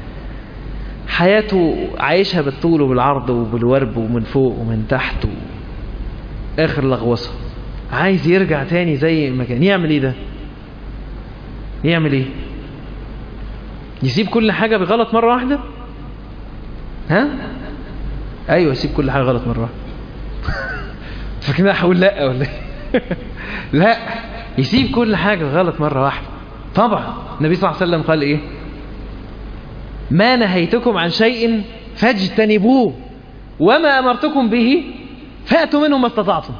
Speaker 1: حياته عايشها بالطول وبالعرض وبالورب ومن فوق ومن تحت و... آخر لغوصة عايز يرجع تاني زي ما كان يعمل ايه ده يعمل ايه يسيب كل حاجة بغلط مرة واحدة ها ايوه يسيب كل حاجة غلط مرة واحدة فكده هقول لا ولا لا يسيب كل حاجة غلط مرة واحدة طبعا النبي صلى الله عليه وسلم قال ايه ما نهيتكم عن شيء فاجتنبوه وما أمرتكم به فأتوا منه ما استطعتم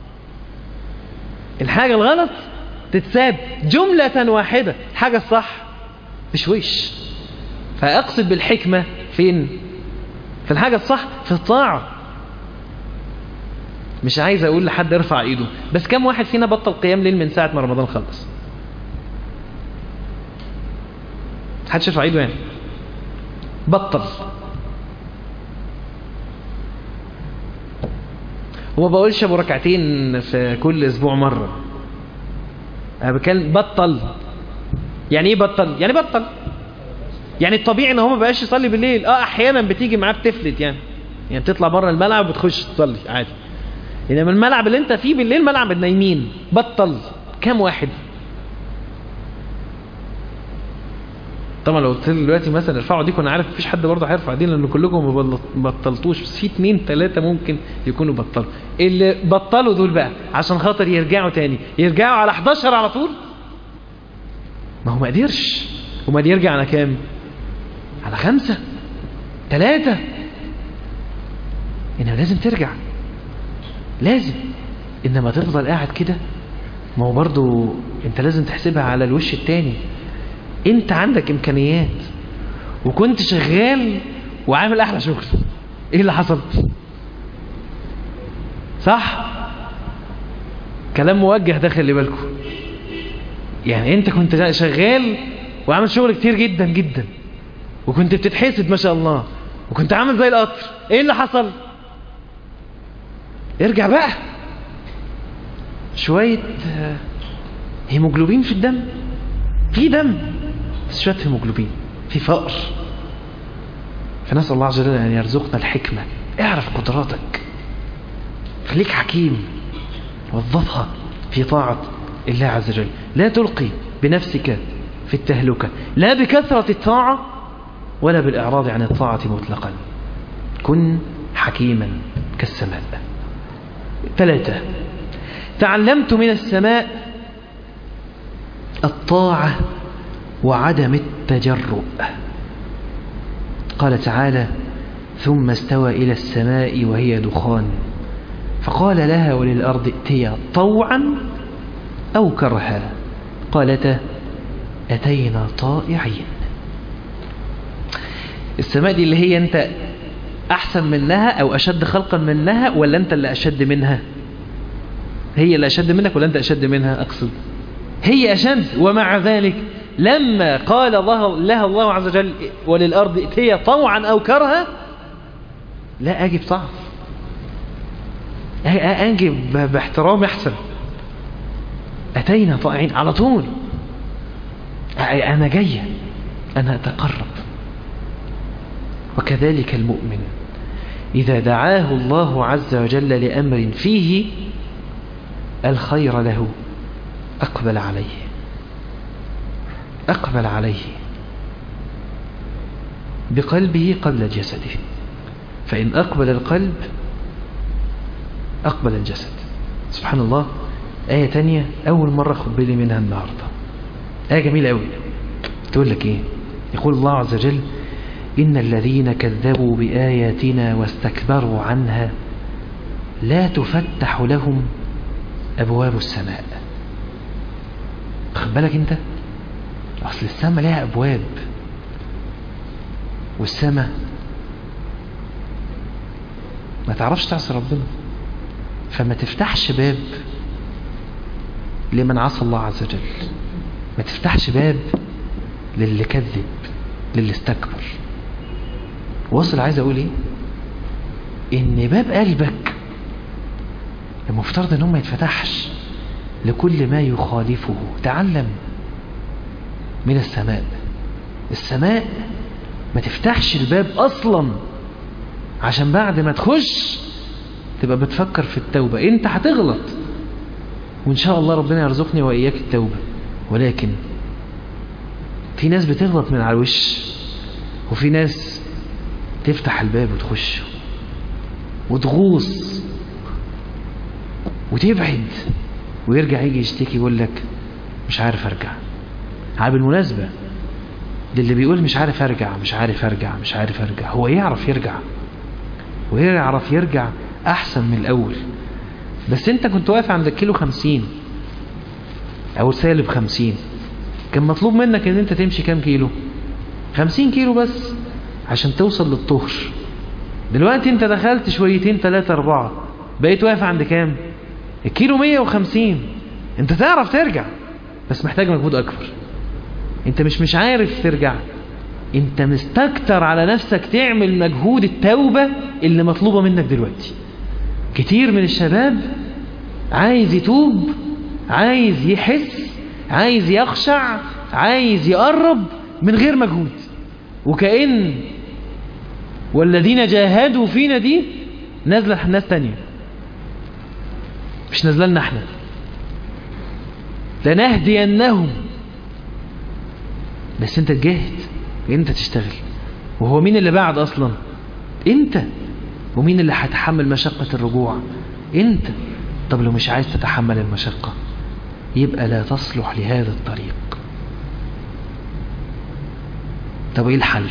Speaker 1: الحاجة الغلط تتساب جملة واحدة الحاجة الصح بشويش فأقصد بالحكمة فين في الحاجة الصح في الطاعة مش عايز أقول لحد ارفع ايده بس كم واحد فينا بطل قيام ليل من ساعة ما رمضان خلص حدش يرفع ايده يعني بطل وما بقولش ابو ركعتين في كل اسبوع مرة انا بتكلم بطل يعني ايه بطل يعني بطل يعني الطبيعي ان هو ما بقاش يصلي بالليل اه احيانا بتيجي معاه بتفلت يعني يعني بتطلع بره الملعب وبتخش تصلي عادي انما الملعب اللي انت فيه بالليل ملعب النايمين بطل كام واحد طبعا لو قلت دلوقتي مثلا ارفعوا دي كنا عارف مفيش حد برضه هيرفع دي لان كلكم ما بطلتوش بس في اتنين تلاتة ممكن يكونوا بطلوا اللي بطلوا دول بقى عشان خاطر يرجعوا تاني يرجعوا على 11 على طول ما هو ما قدرش وما يرجع على كام على خمسة تلاتة انما لازم ترجع لازم انما تفضل قاعد كده ما هو برضو انت لازم تحسبها على الوش التاني انت عندك امكانيات وكنت شغال وعامل احلى شغل ايه اللي حصل صح كلام موجه ده خلي بالكم يعني انت كنت شغال وعامل شغل كتير جدا جدا
Speaker 2: وكنت بتتحسد ما شاء الله وكنت عامل زي القطر ايه اللي حصل ارجع بقى شوية آه، هيموجلوبين في الدم في دم بس شوية هيموجلوبين في فقر فنسأل الله عز وجل أن يرزقنا الحكمة اعرف قدراتك خليك حكيم وظفها في طاعة الله عز وجل لا تلقي بنفسك في التهلكة لا بكثرة الطاعة ولا بالإعراض عن الطاعة مطلقا كن حكيما كالسماء ثلاثة تعلمت من السماء الطاعة وعدم التجرؤ قال تعالى ثم استوى إلى السماء وهي دخان فقال لها وللأرض ائتيا طوعا أو كرها قالتا أتينا طائعين السماء دي اللي هي أنت أحسن منها أو أشد خلقا منها ولا أنت اللي أشد منها هي اللي أشد منك ولا أنت أشد منها أقصد هي أشد ومع ذلك لما قال الله لها الله عز وجل وللأرض ائتيا طوعا أو كرها لا أجب طعم أجب باحترام أحسن أتينا طائعين على طول أنا جاية أنا أتقرب وكذلك المؤمن إذا دعاه الله عز وجل لأمر فيه الخير له أقبل عليه أقبل عليه بقلبه قبل جسده فإن أقبل القلب أقبل الجسد سبحان الله آية تانية أول مرة خد بالي منها النهاردة آية جميلة أوي تقول لك إيه يقول الله عز وجل إن الذين كذبوا بآياتنا واستكبروا عنها لا تفتح لهم أبواب السماء خد بالك أنت أصل السماء لها أبواب والسماء ما تعرفش تعصي ربنا فما تفتحش باب لمن عصى الله عز وجل ما تفتحش باب للي كذب للي استكبر واصل عايز اقول ايه ان باب قلبك المفترض ان هو ما يتفتحش لكل ما يخالفه تعلم من السماء السماء ما تفتحش الباب اصلا عشان بعد ما تخش تبقى بتفكر في التوبة انت هتغلط وان شاء الله ربنا يرزقني واياك التوبة ولكن في ناس بتغلط من على الوش وفي ناس تفتح الباب وتخش وتغوص وتبعد ويرجع يجي يشتكي يقول لك مش عارف ارجع على بالمناسبة للي بيقول مش عارف ارجع مش عارف ارجع مش عارف ارجع هو يعرف يرجع ويعرف يرجع احسن من الاول بس انت كنت واقف عند الكيلو خمسين او سالب خمسين كان مطلوب منك ان انت تمشي كام كيلو خمسين كيلو بس عشان توصل للطهر دلوقتي انت دخلت شويتين ثلاثة اربعة بقيت واقف عند كام الكيلو مية وخمسين انت تعرف ترجع بس محتاج مجهود اكبر انت مش مش عارف ترجع انت مستكتر على نفسك تعمل مجهود التوبة اللي مطلوبة منك دلوقتي كتير من الشباب عايز يتوب عايز يحس عايز يخشع عايز يقرب من غير مجهود وكأن والذين جاهدوا فينا دي نازلة ناس تانية مش نازلة لنا احنا لنهدينهم بس انت تجاهد انت تشتغل وهو مين اللي بعد اصلا انت ومين اللي هيتحمل مشقة الرجوع انت طب لو مش عايز تتحمل المشقة يبقى لا تصلح لهذا الطريق طب ايه الحل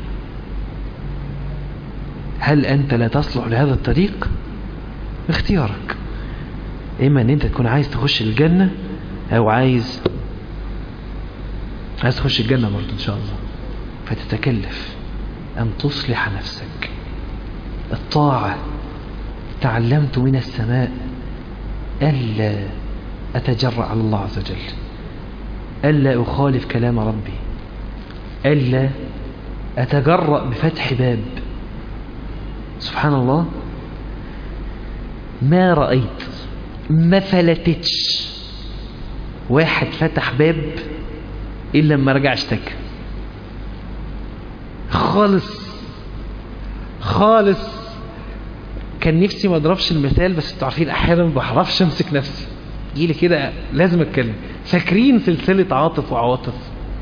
Speaker 2: هل انت لا تصلح لهذا الطريق اختيارك اما ان انت تكون عايز تخش الجنة او عايز عايز تخش الجنة برضه ان شاء الله فتتكلف ان تصلح نفسك الطاعة تعلمت من السماء ألا أتجرأ على الله عز وجل ألا أخالف كلام ربي ألا
Speaker 1: أتجرأ بفتح باب سبحان الله ما رأيت ما فلتتش واحد فتح باب إلا لما رجع اشتكى خالص خالص كان نفسي ما اضربش المثال بس انتوا عارفين احيانا ما بعرفش امسك نفسي يجي كده لازم اتكلم فاكرين سلسله عاطف وعواطف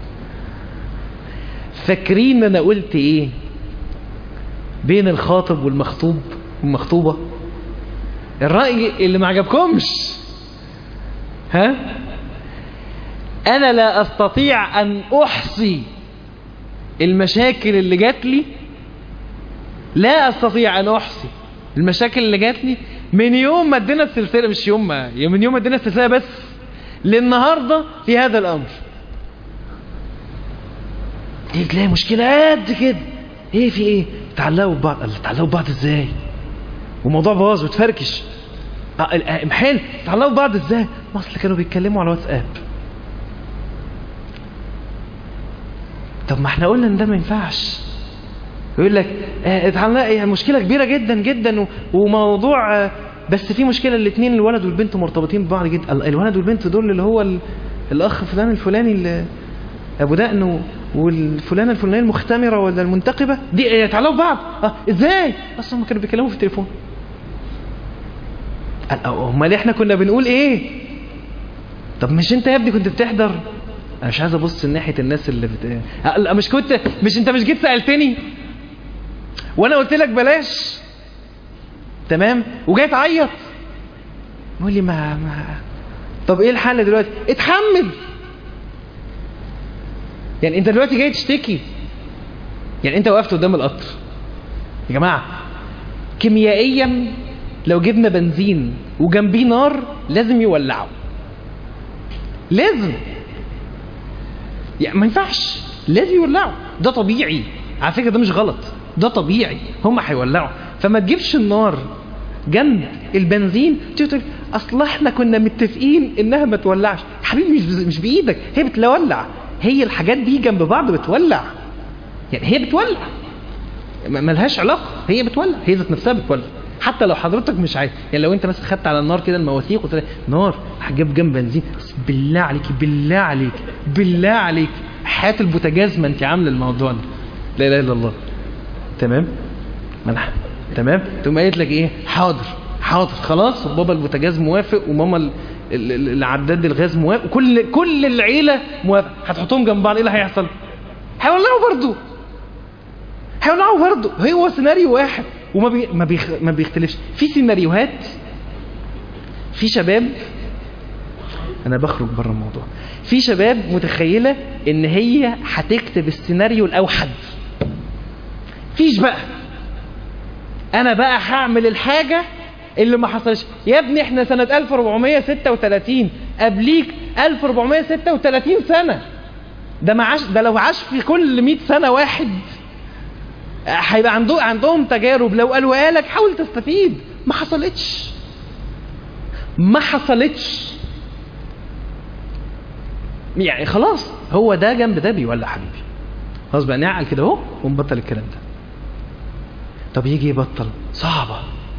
Speaker 1: فاكرين انا قلت ايه بين الخاطب والمخطوب والمخطوبه الراي اللي ما عجبكمش ها انا لا استطيع ان احصي المشاكل اللي جات لي لا استطيع ان احصي المشاكل اللي جات لي من يوم ما ادينا السلسله مش يوم ما من يوم ما ادينا السلسله بس للنهارده في هذا الامر ايه تلاقي مشكله قد كده ايه في ايه تعلقوا ببعض قال تعلقوا ببعض ازاي والموضوع باظ وتفركش محل تعلقوا ببعض ازاي ما اصل كانوا بيتكلموا على واتساب طب ما احنا قلنا ان ده ما ينفعش يقول لك اه اتعلق يعني مشكله كبيره جدا جدا وموضوع اه بس في مشكله الاثنين الولد والبنت مرتبطين ببعض جدا الولد والبنت دول اللي هو الاخ فلان الفلاني اللي ابو دقن والفلانه الفلانيه المختمره ولا المنتقبه دي يتعلقوا ببعض اه ازاي اصلا هم كانوا بيتكلموا في التليفون امال احنا كنا بنقول ايه طب مش انت يا ابني كنت بتحضر انا مش عايز ابص ناحيه الناس اللي بت... لا مش كنت مش انت مش جيت سالتني وانا قلت لك بلاش تمام وجاي تعيط يقول لي ما ما طب ايه الحل دلوقتي اتحمل يعني انت دلوقتي جاي تشتكي يعني انت وقفت قدام القطر يا جماعه كيميائيا لو جبنا بنزين وجنبيه نار لازم يولعه لازم يعني ما ينفعش لازم يولعوا ده طبيعي على فكره ده مش غلط ده طبيعي هم هيولعوا فما تجيبش النار جنب البنزين تقول اصل احنا كنا متفقين انها ما تولعش حبيبي مش مش بايدك هي بتولع هي الحاجات دي جنب بعض بتولع يعني هي بتولع ملهاش علاقه هي بتولع هي ذات نفسها بتولع حتى لو حضرتك مش عايز يعني لو انت مثلا خدت على النار كده المواثيق وقلت نار هجيب جنب بنزين بس بالله عليك بالله عليك بالله عليك حياه البوتاجاز ما انت عامله الموضوع ده لا اله الا الله تمام منح تمام تقوم قايت لك ايه حاضر حاضر خلاص بابا البوتاجاز موافق وماما العداد الغاز موافق كل كل العيله موافق هتحطهم جنب بعض ايه اللي هيحصل هيولعوا برضه هيولعوا برضه هو سيناريو واحد وما بي ما, بيخ ما بيختلفش في سيناريوهات في شباب انا بخرج بره الموضوع في شباب متخيله ان هي هتكتب السيناريو الاوحد فيش بقى انا بقى هعمل الحاجه اللي ما حصلش يا ابني احنا سنه 1436 قبليك 1436 سنه ده ما عاش ده لو عاش في كل 100 سنه واحد هيبقى عنده عندهم تجارب لو قالوا لك حاول تستفيد ما حصلتش ما حصلتش يعني خلاص هو ده جنب ده بيولع حبيبي خلاص بقى نعقل كده اهو ونبطل الكلام ده طب يجي يبطل صعبة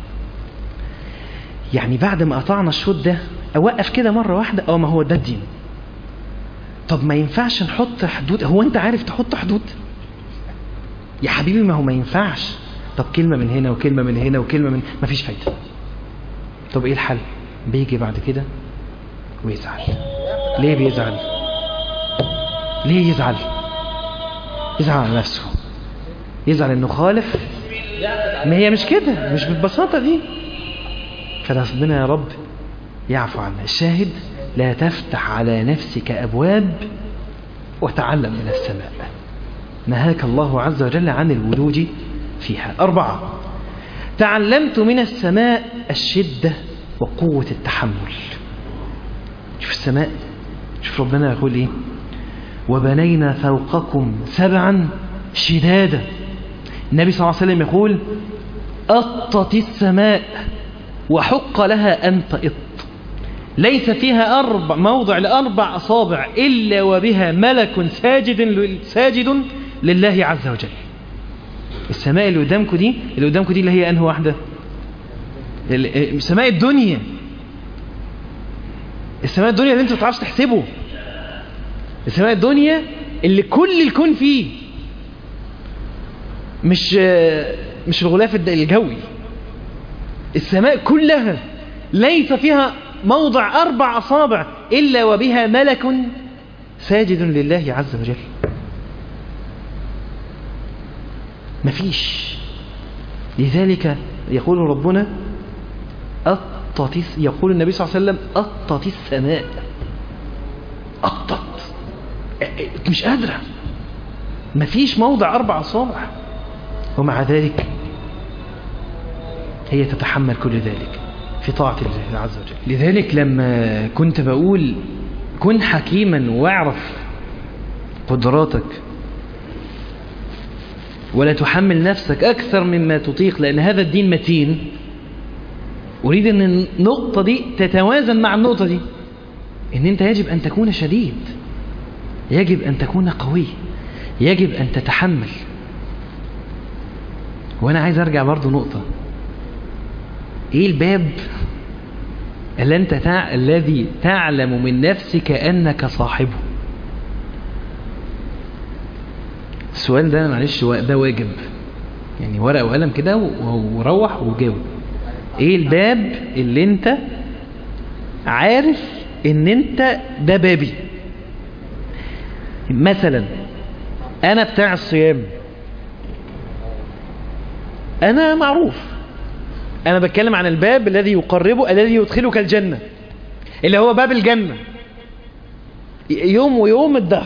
Speaker 1: يعني بعد ما قطعنا الشوط ده اوقف كده مرة واحدة اه ما هو ده الدين طب ما ينفعش نحط حدود هو انت عارف تحط حدود يا حبيبي ما هو ما ينفعش طب كلمة من هنا وكلمة من هنا وكلمة من ما فيش فايدة طب ايه الحل بيجي بعد كده ويزعل ليه بيزعل ليه يزعل يزعل على نفسه يزعل انه خالف ما هي مش كده مش بالبساطة دي فربنا يا رب يعفو عنا الشاهد لا تفتح على نفسك أبواب وتعلم من السماء نهاك الله عز وجل عن الولوج فيها أربعة تعلمت من السماء الشدة وقوة التحمل شوف السماء شوف ربنا يقول ايه وبنينا فوقكم سبعا شدادا النبي صلى الله عليه وسلم يقول أطت السماء وحق لها أن تئط ليس فيها أربع موضع لأربع أصابع إلا وبها ملك ساجد ساجد لله عز وجل
Speaker 2: السماء اللي قدامكم دي اللي قدامكم دي اللي هي انهي واحده ال- سماء الدنيا السماء الدنيا اللي انت ما بتعرفش تحسبه السماء الدنيا اللي كل الكون فيه مش مش الغلاف الد- الجوي السماء كلها ليس فيها موضع أربع أصابع إلا وبها ملك ساجد لله عز وجل مفيش لذلك يقول ربنا أطت الس- يقول النبي صلى الله عليه وسلم أطت السماء أطت ا- ا- مش قادرة مفيش موضع أربع أصابع ومع ذلك هي تتحمل كل ذلك في طاعة الله عز وجل لذلك لما كنت بقول كن حكيما واعرف قدراتك ولا تحمل نفسك أكثر مما تطيق لأن هذا الدين متين أريد أن النقطة دي تتوازن مع النقطة دي أن أنت يجب أن تكون شديد يجب أن تكون قوي يجب أن تتحمل وأنا عايز أرجع برضو نقطة إيه الباب اللي أنت تع... الذي تعلم من نفسك أنك صاحبه السؤال ده معلش وا- ده واجب يعني ورقة وقلم كده و- وروح وجاوب ايه الباب اللي انت عارف ان انت ده بابي مثلا انا بتاع الصيام انا معروف انا بتكلم عن الباب الذي يقربه الذي يدخلك الجنة اللي هو باب الجنة يوم ويوم الدهر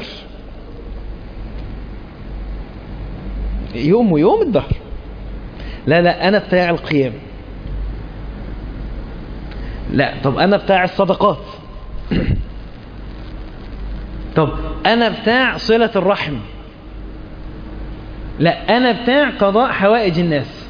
Speaker 2: يوم ويوم الدهر لا لا انا بتاع القيام لا طب انا بتاع الصدقات طب انا بتاع صلة الرحم لا انا بتاع قضاء حوائج الناس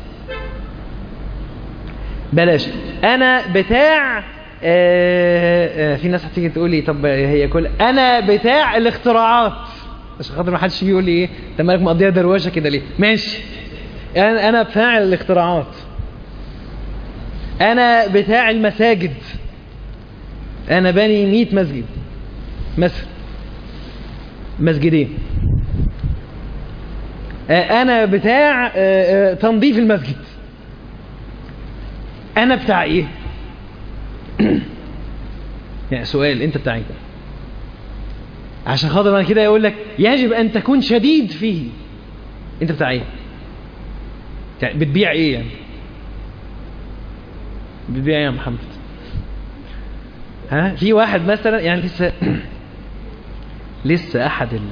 Speaker 2: بلاش انا بتاع آه آه في ناس هتيجي تقول لي طب هي كل انا بتاع الاختراعات عشان خاطر ما حدش يجي يقول لي ايه انت مالك مقضيها دروشه كده ليه ماشي انا انا بتاع الاختراعات انا بتاع المساجد انا باني 100 مسجد مثلا مسجدين آه، انا بتاع آه، آه، تنظيف المسجد انا بتاع ايه يعني سؤال انت بتاع ايه عشان خاطر انا كده يقول لك يجب ان تكون شديد فيه انت بتاع ايه يعني بتبيع ايه يعني بتبيع ايه يا محمد ها في واحد مثلا يعني لسه لسه احد ال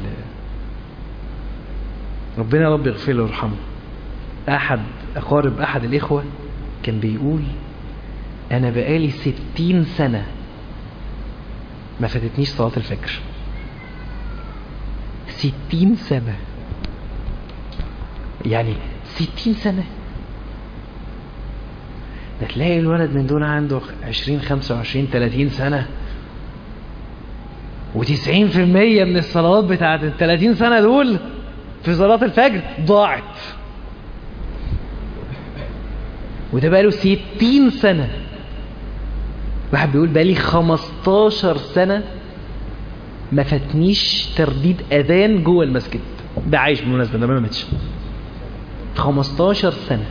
Speaker 2: ربنا يا رب يغفر له ويرحمه احد اقارب احد الاخوه كان بيقول انا بقالي ستين سنه ما فاتتنيش صلاه الفجر ستين سنه يعني ستين سنه ده تلاقي الولد من دول عنده عشرين خمسة وعشرين تلاتين سنة وتسعين في المية من الصلوات بتاعت التلاتين سنة دول في صلاة الفجر ضاعت وده بقاله ستين سنة واحد بيقول بقالي خمستاشر سنة ما فاتنيش ترديد أذان جوه المسجد ده عايش بالمناسبة ده ما ماتش 15 سنة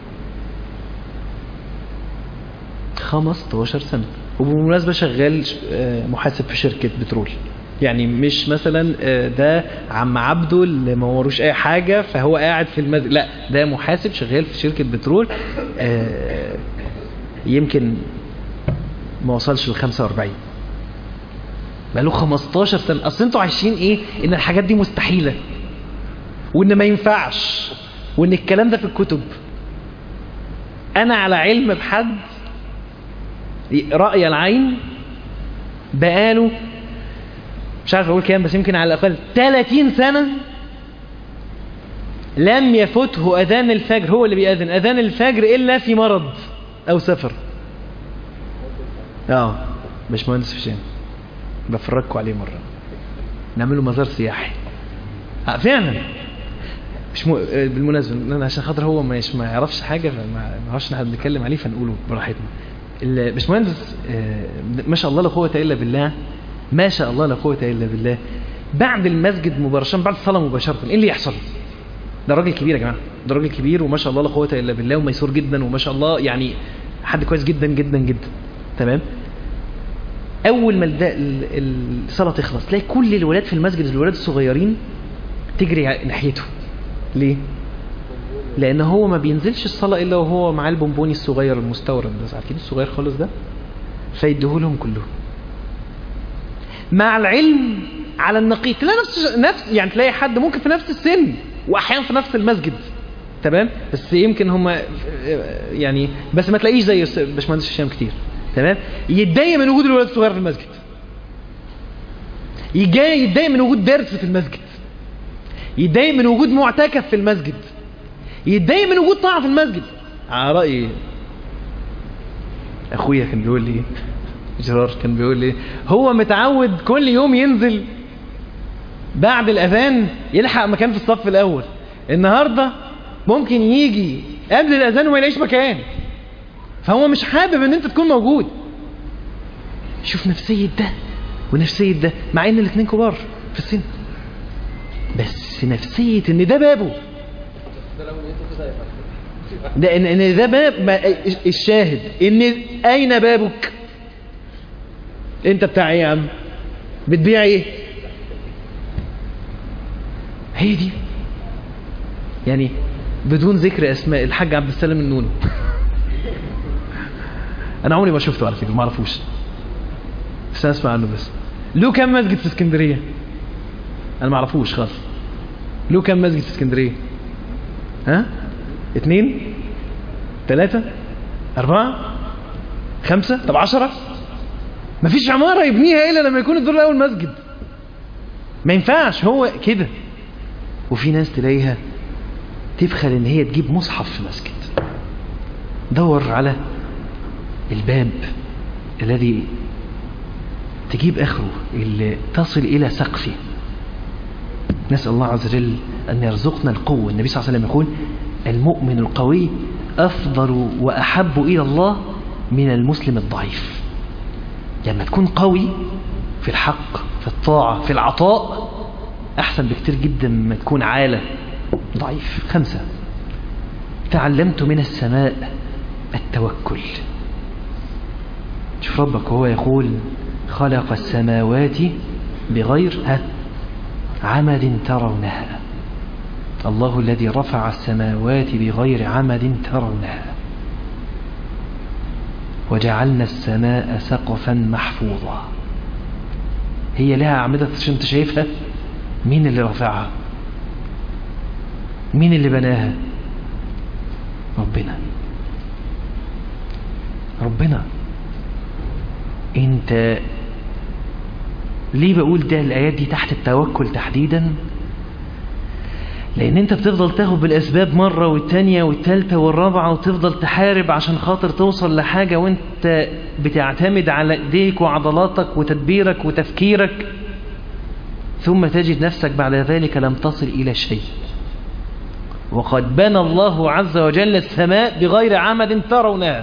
Speaker 2: 15 سنة وبالمناسبة شغال آه، محاسب في شركة بترول يعني مش مثلا آه، ده عم عبده اللي ما وروش اي حاجة فهو قاعد في المسجد لا ده محاسب شغال في شركة بترول آه، يمكن ما وصلش ل 45 بقاله 15 سنة اصل انتوا عايشين ايه ان الحاجات دي مستحيلة وان ما ينفعش وان الكلام ده في الكتب انا على علم بحد رأي العين بقاله مش عارف اقول كام بس يمكن على الاقل 30 سنة لم يفته اذان الفجر هو اللي بيأذن اذان الفجر الا في مرض او سفر اه مش مهندس هشام بفرجكوا عليه مرة نعمله مزار سياحي آه، فعلا مش م... آه، بالمناسبة إن أنا عشان خاطر هو مش ما يعرفش حاجة فما ما يعرفش إن احنا بنتكلم عليه فنقوله براحتنا الباشمهندس آه، ما شاء الله لا قوة إلا بالله ما شاء الله لا قوة إلا بالله بعد المسجد مباشرة بعد الصلاة مباشرة إيه اللي يحصل؟ ده راجل كبير يا جماعة ده راجل كبير وما شاء الله لا قوة إلا بالله وميسور جدا وما شاء الله يعني حد كويس جدا جدا جدا تمام أول ما الد- ال- الصلاة تخلص تلاقي كل الولاد في المسجد الولاد الصغيرين تجري ع- ناحيته ليه؟ لأن هو ما بينزلش الصلاة إلا وهو معاه البونبوني الصغير المستورد ده عارفين الصغير خالص ده فيديهولهم كلهم مع العلم على النقيض تلاقي نفس نفس يعني تلاقي حد ممكن في نفس السن واحيانا في نفس المسجد تمام بس يمكن هم يعني بس ما تلاقيش زي الس- باشمهندس هشام كتير تمام يتضايق من وجود الولاد الصغير في المسجد يجي يتضايق من وجود درس في المسجد يتضايق من وجود معتكف في المسجد يتضايق من وجود طاعه في المسجد على راي اخويا كان بيقول لي جرار كان بيقول لي هو متعود كل يوم ينزل بعد الاذان يلحق مكان في الصف الاول النهارده ممكن يجي قبل الاذان وما يلاقيش مكان فهو مش حابب ان انت تكون موجود شوف نفسية ده ونفسية ده مع ان الاثنين كبار في السن بس نفسية ان ده بابه ده ان ان ده باب ما الشاهد ان اين بابك انت بتاع ايه يا عم بتبيع ايه هي دي يعني بدون ذكر اسماء الحاج عبد السلام النونو انا عمري ما شفته على فكره ما اعرفوش بس أنا اسمع عنه بس له كم مسجد في اسكندريه انا ما اعرفوش خالص له كم مسجد في اسكندريه ها اثنين ثلاثة أربعة خمسة طب عشرة مفيش عمارة يبنيها إلا لما يكون الدور الأول مسجد ما ينفعش هو كده وفي ناس تلاقيها تبخل ان هي تجيب مصحف في مسجد دور على الباب الذي تجيب اخره اللي تصل الى سقفه نسأل الله عز وجل أن يرزقنا القوة النبي صلى الله عليه وسلم يقول المؤمن القوي أفضل وأحب إلى الله من المسلم الضعيف لما تكون قوي في الحق في الطاعة في العطاء أحسن بكتير جدا مما تكون عالة ضعيف خمسة تعلمت من السماء التوكل شوف ربك وهو يقول خلق السماوات بغير ها عمد ترونها الله الذي رفع السماوات بغير عمد ترونها وجعلنا السماء سقفا محفوظا هي لها أعمدة عشان انت شايفها مين اللي رفعها مين اللي بناها ربنا ربنا انت ليه بقول ده الآيات دي تحت التوكل تحديدا لأن أنت بتفضل تاخد بالأسباب مرة والتانية والتالتة والرابعة وتفضل تحارب عشان خاطر توصل لحاجة وأنت بتعتمد على إيديك وعضلاتك وتدبيرك وتفكيرك ثم تجد نفسك بعد ذلك لم تصل إلى شيء وقد بنى الله عز وجل السماء بغير عمد ترونها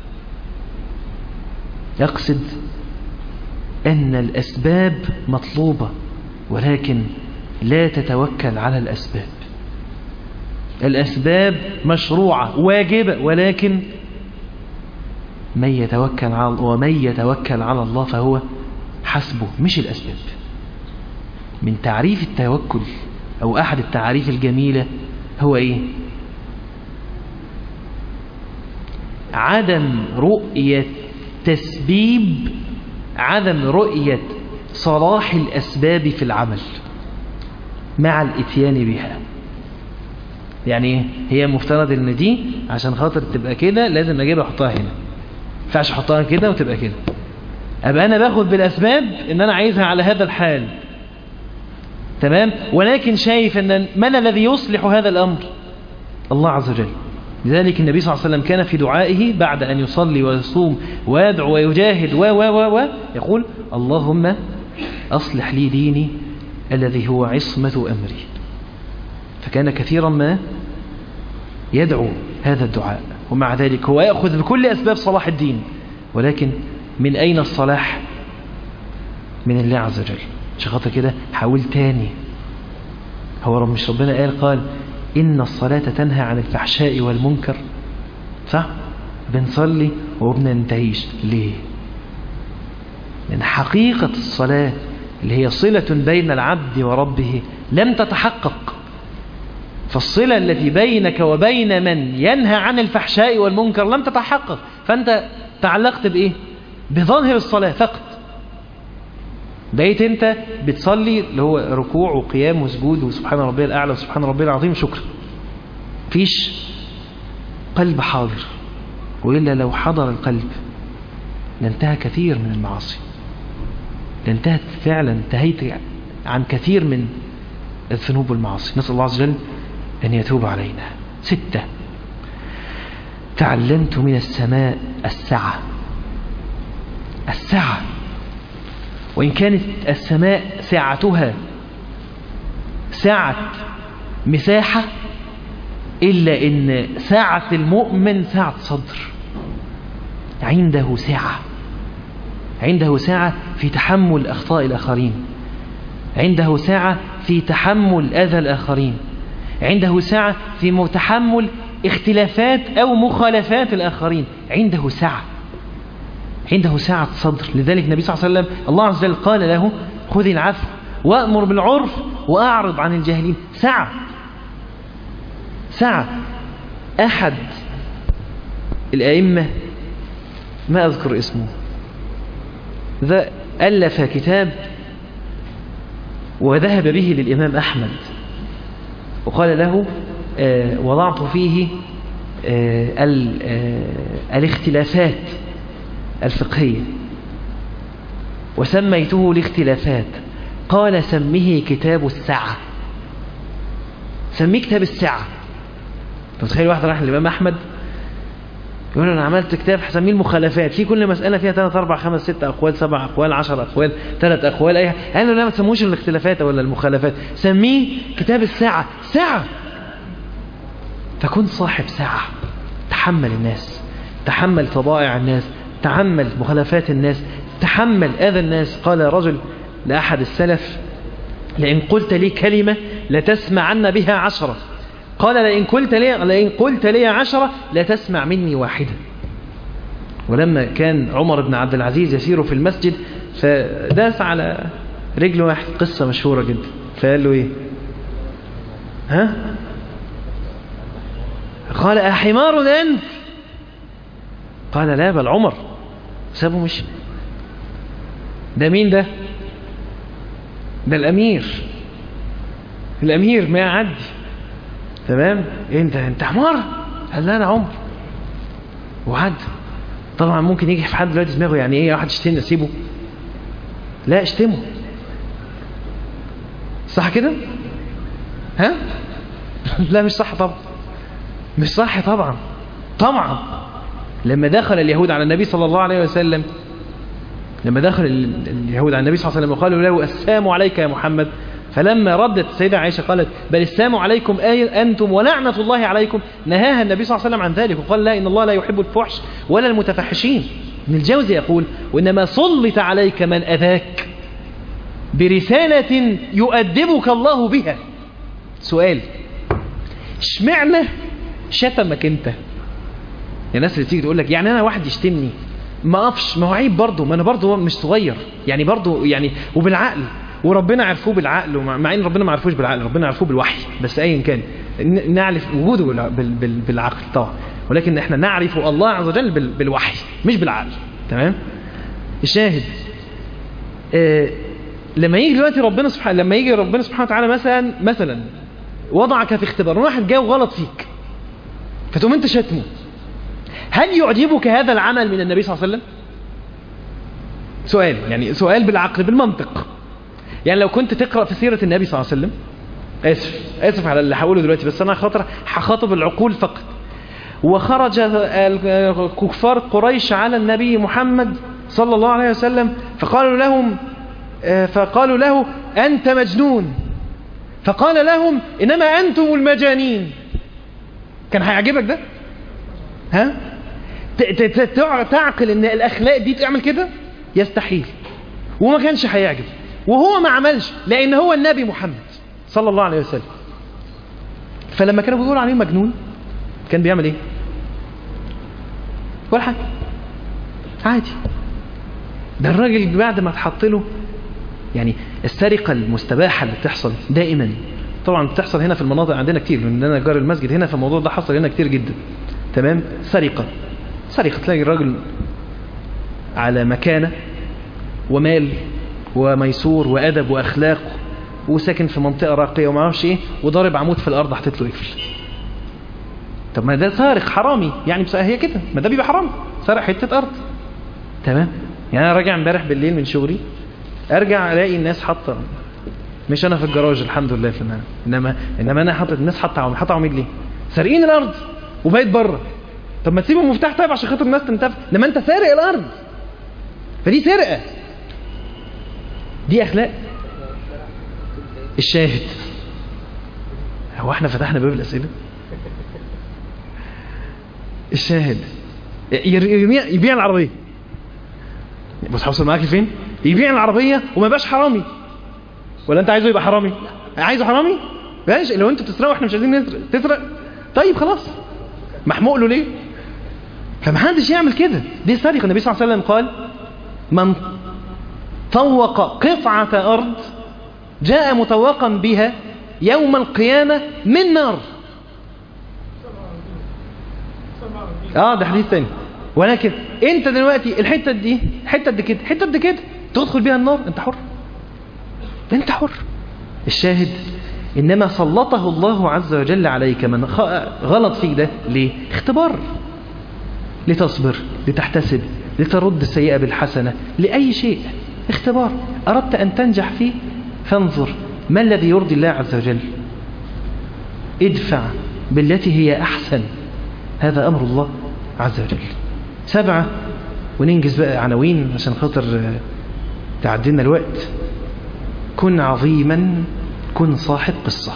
Speaker 2: يقصد أن الأسباب مطلوبة ولكن لا تتوكل على الأسباب الأسباب مشروعة واجبة ولكن من يتوكل على ومن يتوكل على الله فهو حسبه مش الأسباب من تعريف التوكل أو أحد التعاريف الجميلة هو إيه عدم رؤية تسبيب عدم رؤية صلاح الأسباب في العمل مع الاتيان بها يعني ايه هي مفترض ان دي عشان خاطر تبقى كده لازم اجيبها احطها هنا ينفعش احطها كده وتبقى كده ابقى انا باخد بالاسباب ان انا عايزها على هذا الحال تمام ولكن شايف ان من الذي يصلح هذا الامر الله عز وجل لذلك النبي صلى الله عليه وسلم كان في دعائه بعد أن يصلي ويصوم ويدعو ويجاهد و و و و يقول اللهم أصلح لي ديني الذي هو عصمة أمري فكان كثيرا ما يدعو هذا الدعاء ومع ذلك هو يأخذ بكل أسباب صلاح الدين ولكن من أين الصلاح من الله عز وجل عشان خاطر كده حاول تاني هو رب مش ربنا قال قال إن الصلاة تنهى عن الفحشاء والمنكر صح بنصلي وبننتهيش ليه لأن حقيقة الصلاة اللي هي صلة بين العبد وربه لم تتحقق فالصلة التي بينك وبين من ينهى عن الفحشاء والمنكر لم تتحقق فأنت تعلقت بإيه بظاهر الصلاة فقط بقيت انت بتصلي اللي هو ركوع وقيام وسجود وسبحان ربي الأعلى وسبحان ربي العظيم شكرا فيش قلب حاضر وإلا لو حضر القلب لانتهى كثير من المعاصي لانتهت فعلا انتهيت عن كثير من الذنوب والمعاصي نسأل الله عز وجل أن يتوب علينا ستة تعلمت من السماء السعة السعة وإن كانت السماء سعتها سعة مساحة إلا إن سعة المؤمن سعة صدر عنده سعة عنده سعة في تحمل أخطاء الآخرين عنده سعة في تحمل أذى الآخرين عنده سعة في تحمل اختلافات أو مخالفات الآخرين عنده سعة عنده سعة صدر لذلك النبي صلى الله عليه وسلم الله عز وجل قال له خذ العفو وأمر بالعرف وأعرض عن الجاهلين سعة سعة أحد الأئمة ما أذكر اسمه ذا ألف كتاب وذهب به للإمام أحمد وقال له آه وضعت فيه آه آه الاختلافات الفقهية وسميته الاختلافات قال سميه كتاب السعة سميه كتاب السعة تتخيل واحد راح للإمام أحمد يقول أنا عملت كتاب هسميه المخالفات في كل مسألة فيها 3 4 5 6 أقوال 7 أقوال 10 أقوال 3 أقوال أي قال له لا ما تسموش الاختلافات ولا المخالفات سميه كتاب الساعة ساعة فكن صاحب ساعة تحمل الناس تحمل طبائع الناس تحمل مخالفات الناس تحمل أذى الناس قال رجل لأحد السلف لئن قلت لي كلمة لتسمعن بها عشرة قال لئن قلت لي, لئن قلت لي عشرة لا تسمع مني واحدة ولما كان عمر بن عبد العزيز يسير في المسجد فداس على رجل واحد قصة مشهورة جدا فقال له ايه ها قال أحمار أنت قال لا بل عمر سابه مشي ده مين ده ده الأمير الأمير ما يعدي تمام انت انت حمار قال لا انا عمر وعد طبعا ممكن يجي في حد دلوقتي دماغه يعني ايه واحد يشتمني اسيبه لا اشتمه صح كده ها لا مش صح طبعا مش صح طبعا طبعا لما دخل اليهود على النبي صلى الله عليه وسلم لما دخل اليهود على النبي صلى الله عليه وسلم وقالوا له السلام عليك يا محمد فلما ردت السيدة عائشة قالت بل السلام عليكم آية أنتم ولعنة الله عليكم نهاها النبي صلى الله عليه وسلم عن ذلك وقال لا إن الله لا يحب الفحش ولا المتفحشين ابن الجوزي يقول وإنما سلط عليك من أذاك برسالة يؤدبك الله بها سؤال اشمعنى شتمك انت يعني الناس اللي تيجي تقول لك يعني انا واحد يشتمني ما اقفش ما هو عيب برضه ما انا برضه مش صغير يعني برضه يعني وبالعقل وربنا عرفوه بالعقل مع ان ربنا ما عرفوش بالعقل ربنا عرفوه بالوحي بس ايا كان نعرف وجوده بالعقل طبعا ولكن احنا نعرف الله عز وجل بالوحي مش بالعقل تمام الشاهد آه لما يجي دلوقتي ربنا سبحانه لما يجي ربنا سبحانه وتعالى مثلا مثلا وضعك في اختبار واحد جاي وغلط فيك فتقوم انت شتمه هل يعجبك هذا العمل من النبي صلى الله عليه وسلم سؤال يعني سؤال بالعقل بالمنطق يعني لو كنت تقرأ في سيرة النبي صلى الله عليه وسلم آسف آسف على اللي هقوله دلوقتي بس أنا خاطر هخاطب العقول فقط وخرج كفار قريش على النبي محمد صلى الله عليه وسلم فقالوا لهم فقالوا له أنت مجنون فقال لهم إنما أنتم المجانين كان هيعجبك ده ها ت- ت- ت- تع- تعقل ان الاخلاق دي تعمل كده يستحيل وما كانش هيعجب وهو ما عملش لان هو النبي محمد صلى الله عليه وسلم فلما كانوا بيقولوا عليه مجنون كان بيعمل ايه ولا حاجه عادي ده الراجل بعد ما اتحط له يعني السرقه المستباحه اللي بتحصل دائما طبعا بتحصل هنا في المناطق عندنا كتير لان انا جار المسجد هنا فالموضوع ده حصل هنا كتير جدا تمام سرقه سرقه تلاقي الراجل على مكانه ومال وميسور وادب واخلاق وساكن في منطقه راقيه وما اعرفش ايه وضارب عمود في الارض حاطط له قفل طب ما ده سارق حرامي يعني بس هي كده ما ده بيبقى حرام سرق حته ارض تمام يعني انا راجع امبارح بالليل من شغلي ارجع الاقي الناس حاطه مش انا في الجراج الحمد لله في النهاية. انما انما انا حاطط الناس حاطه عمود حاطه عمود ليه سارقين الارض وبقيت بره طب ما تسيب المفتاح طيب عشان خاطر الناس تنتفع انما انت سارق الارض فدي سرقه دي اخلاق الشاهد هو احنا فتحنا باب الاسئله الشاهد ير- يبيع, يبيع العربيه بص هوصل معاك لفين يبيع العربيه وما يبقاش حرامي ولا انت عايزه يبقى حرامي عايزه حرامي ماشي لو انتوا بتسرقوا احنا مش عايزين نسرق تسرق طيب خلاص محموق له ليه فمحدش يعمل كده دي سرقه النبي صلى الله عليه وسلم قال من طوق قطعة أرض جاء مطوقا بها يوم القيامة من نار اه ده حديث تاني ولكن انت دلوقتي الحتة دي الحتة دي كده الحتة دي كده تدخل بيها النار انت حر انت حر الشاهد انما سلطه الله عز وجل عليك من خ- غلط فيك ده ليه اختبار لتصبر لتحتسب لترد السيئة بالحسنة لأي شيء اختبار أردت أن تنجح فيه فانظر ما الذي يرضي الله عز وجل ادفع بالتي هي أحسن هذا أمر الله عز وجل سبعة وننجز بقى عناوين عشان خاطر آه، تعدينا الوقت كن عظيما كن صاحب قصة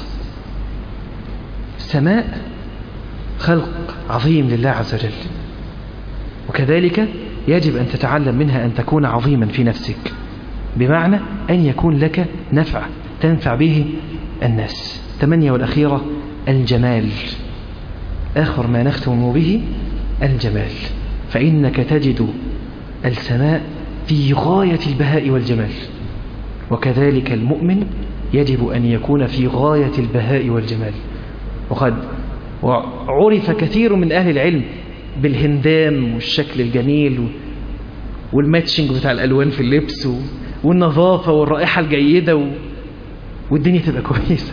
Speaker 2: السماء خلق عظيم لله عز وجل وكذلك يجب أن تتعلم منها أن تكون عظيما في نفسك بمعنى أن يكون لك نفع تنفع به الناس ثمانية والأخيرة الجمال آخر ما نختم به الجمال فإنك تجد السماء في غاية البهاء والجمال وكذلك المؤمن يجب أن يكون في غاية البهاء والجمال وقد وعرف كثير من أهل العلم بالهندام والشكل الجميل و- والماتشنج بتاع الألوان في اللبس و- والنظافة والرائحة الجيدة و... والدنيا تبقى كويسة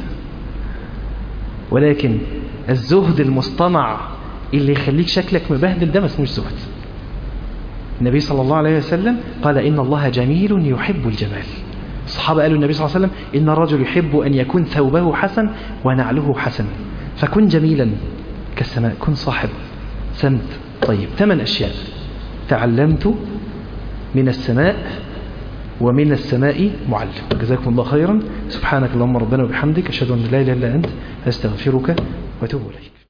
Speaker 2: ولكن الزهد المصطنع اللي يخليك شكلك مبهدل ده ما اسموش زهد النبي صلى الله عليه وسلم قال إن الله جميل يحب الجمال الصحابة قالوا النبي صلى الله عليه وسلم إن الرجل يحب أن يكون ثوبه حسن ونعله حسن فكن جميلا كالسماء كن صاحب سمت طيب ثمان أشياء تعلمت من السماء ومن السماء معلم جزاكم الله خيرا سبحانك اللهم ربنا وبحمدك أشهد أن لا إله إلا أنت أستغفرك وأتوب إليك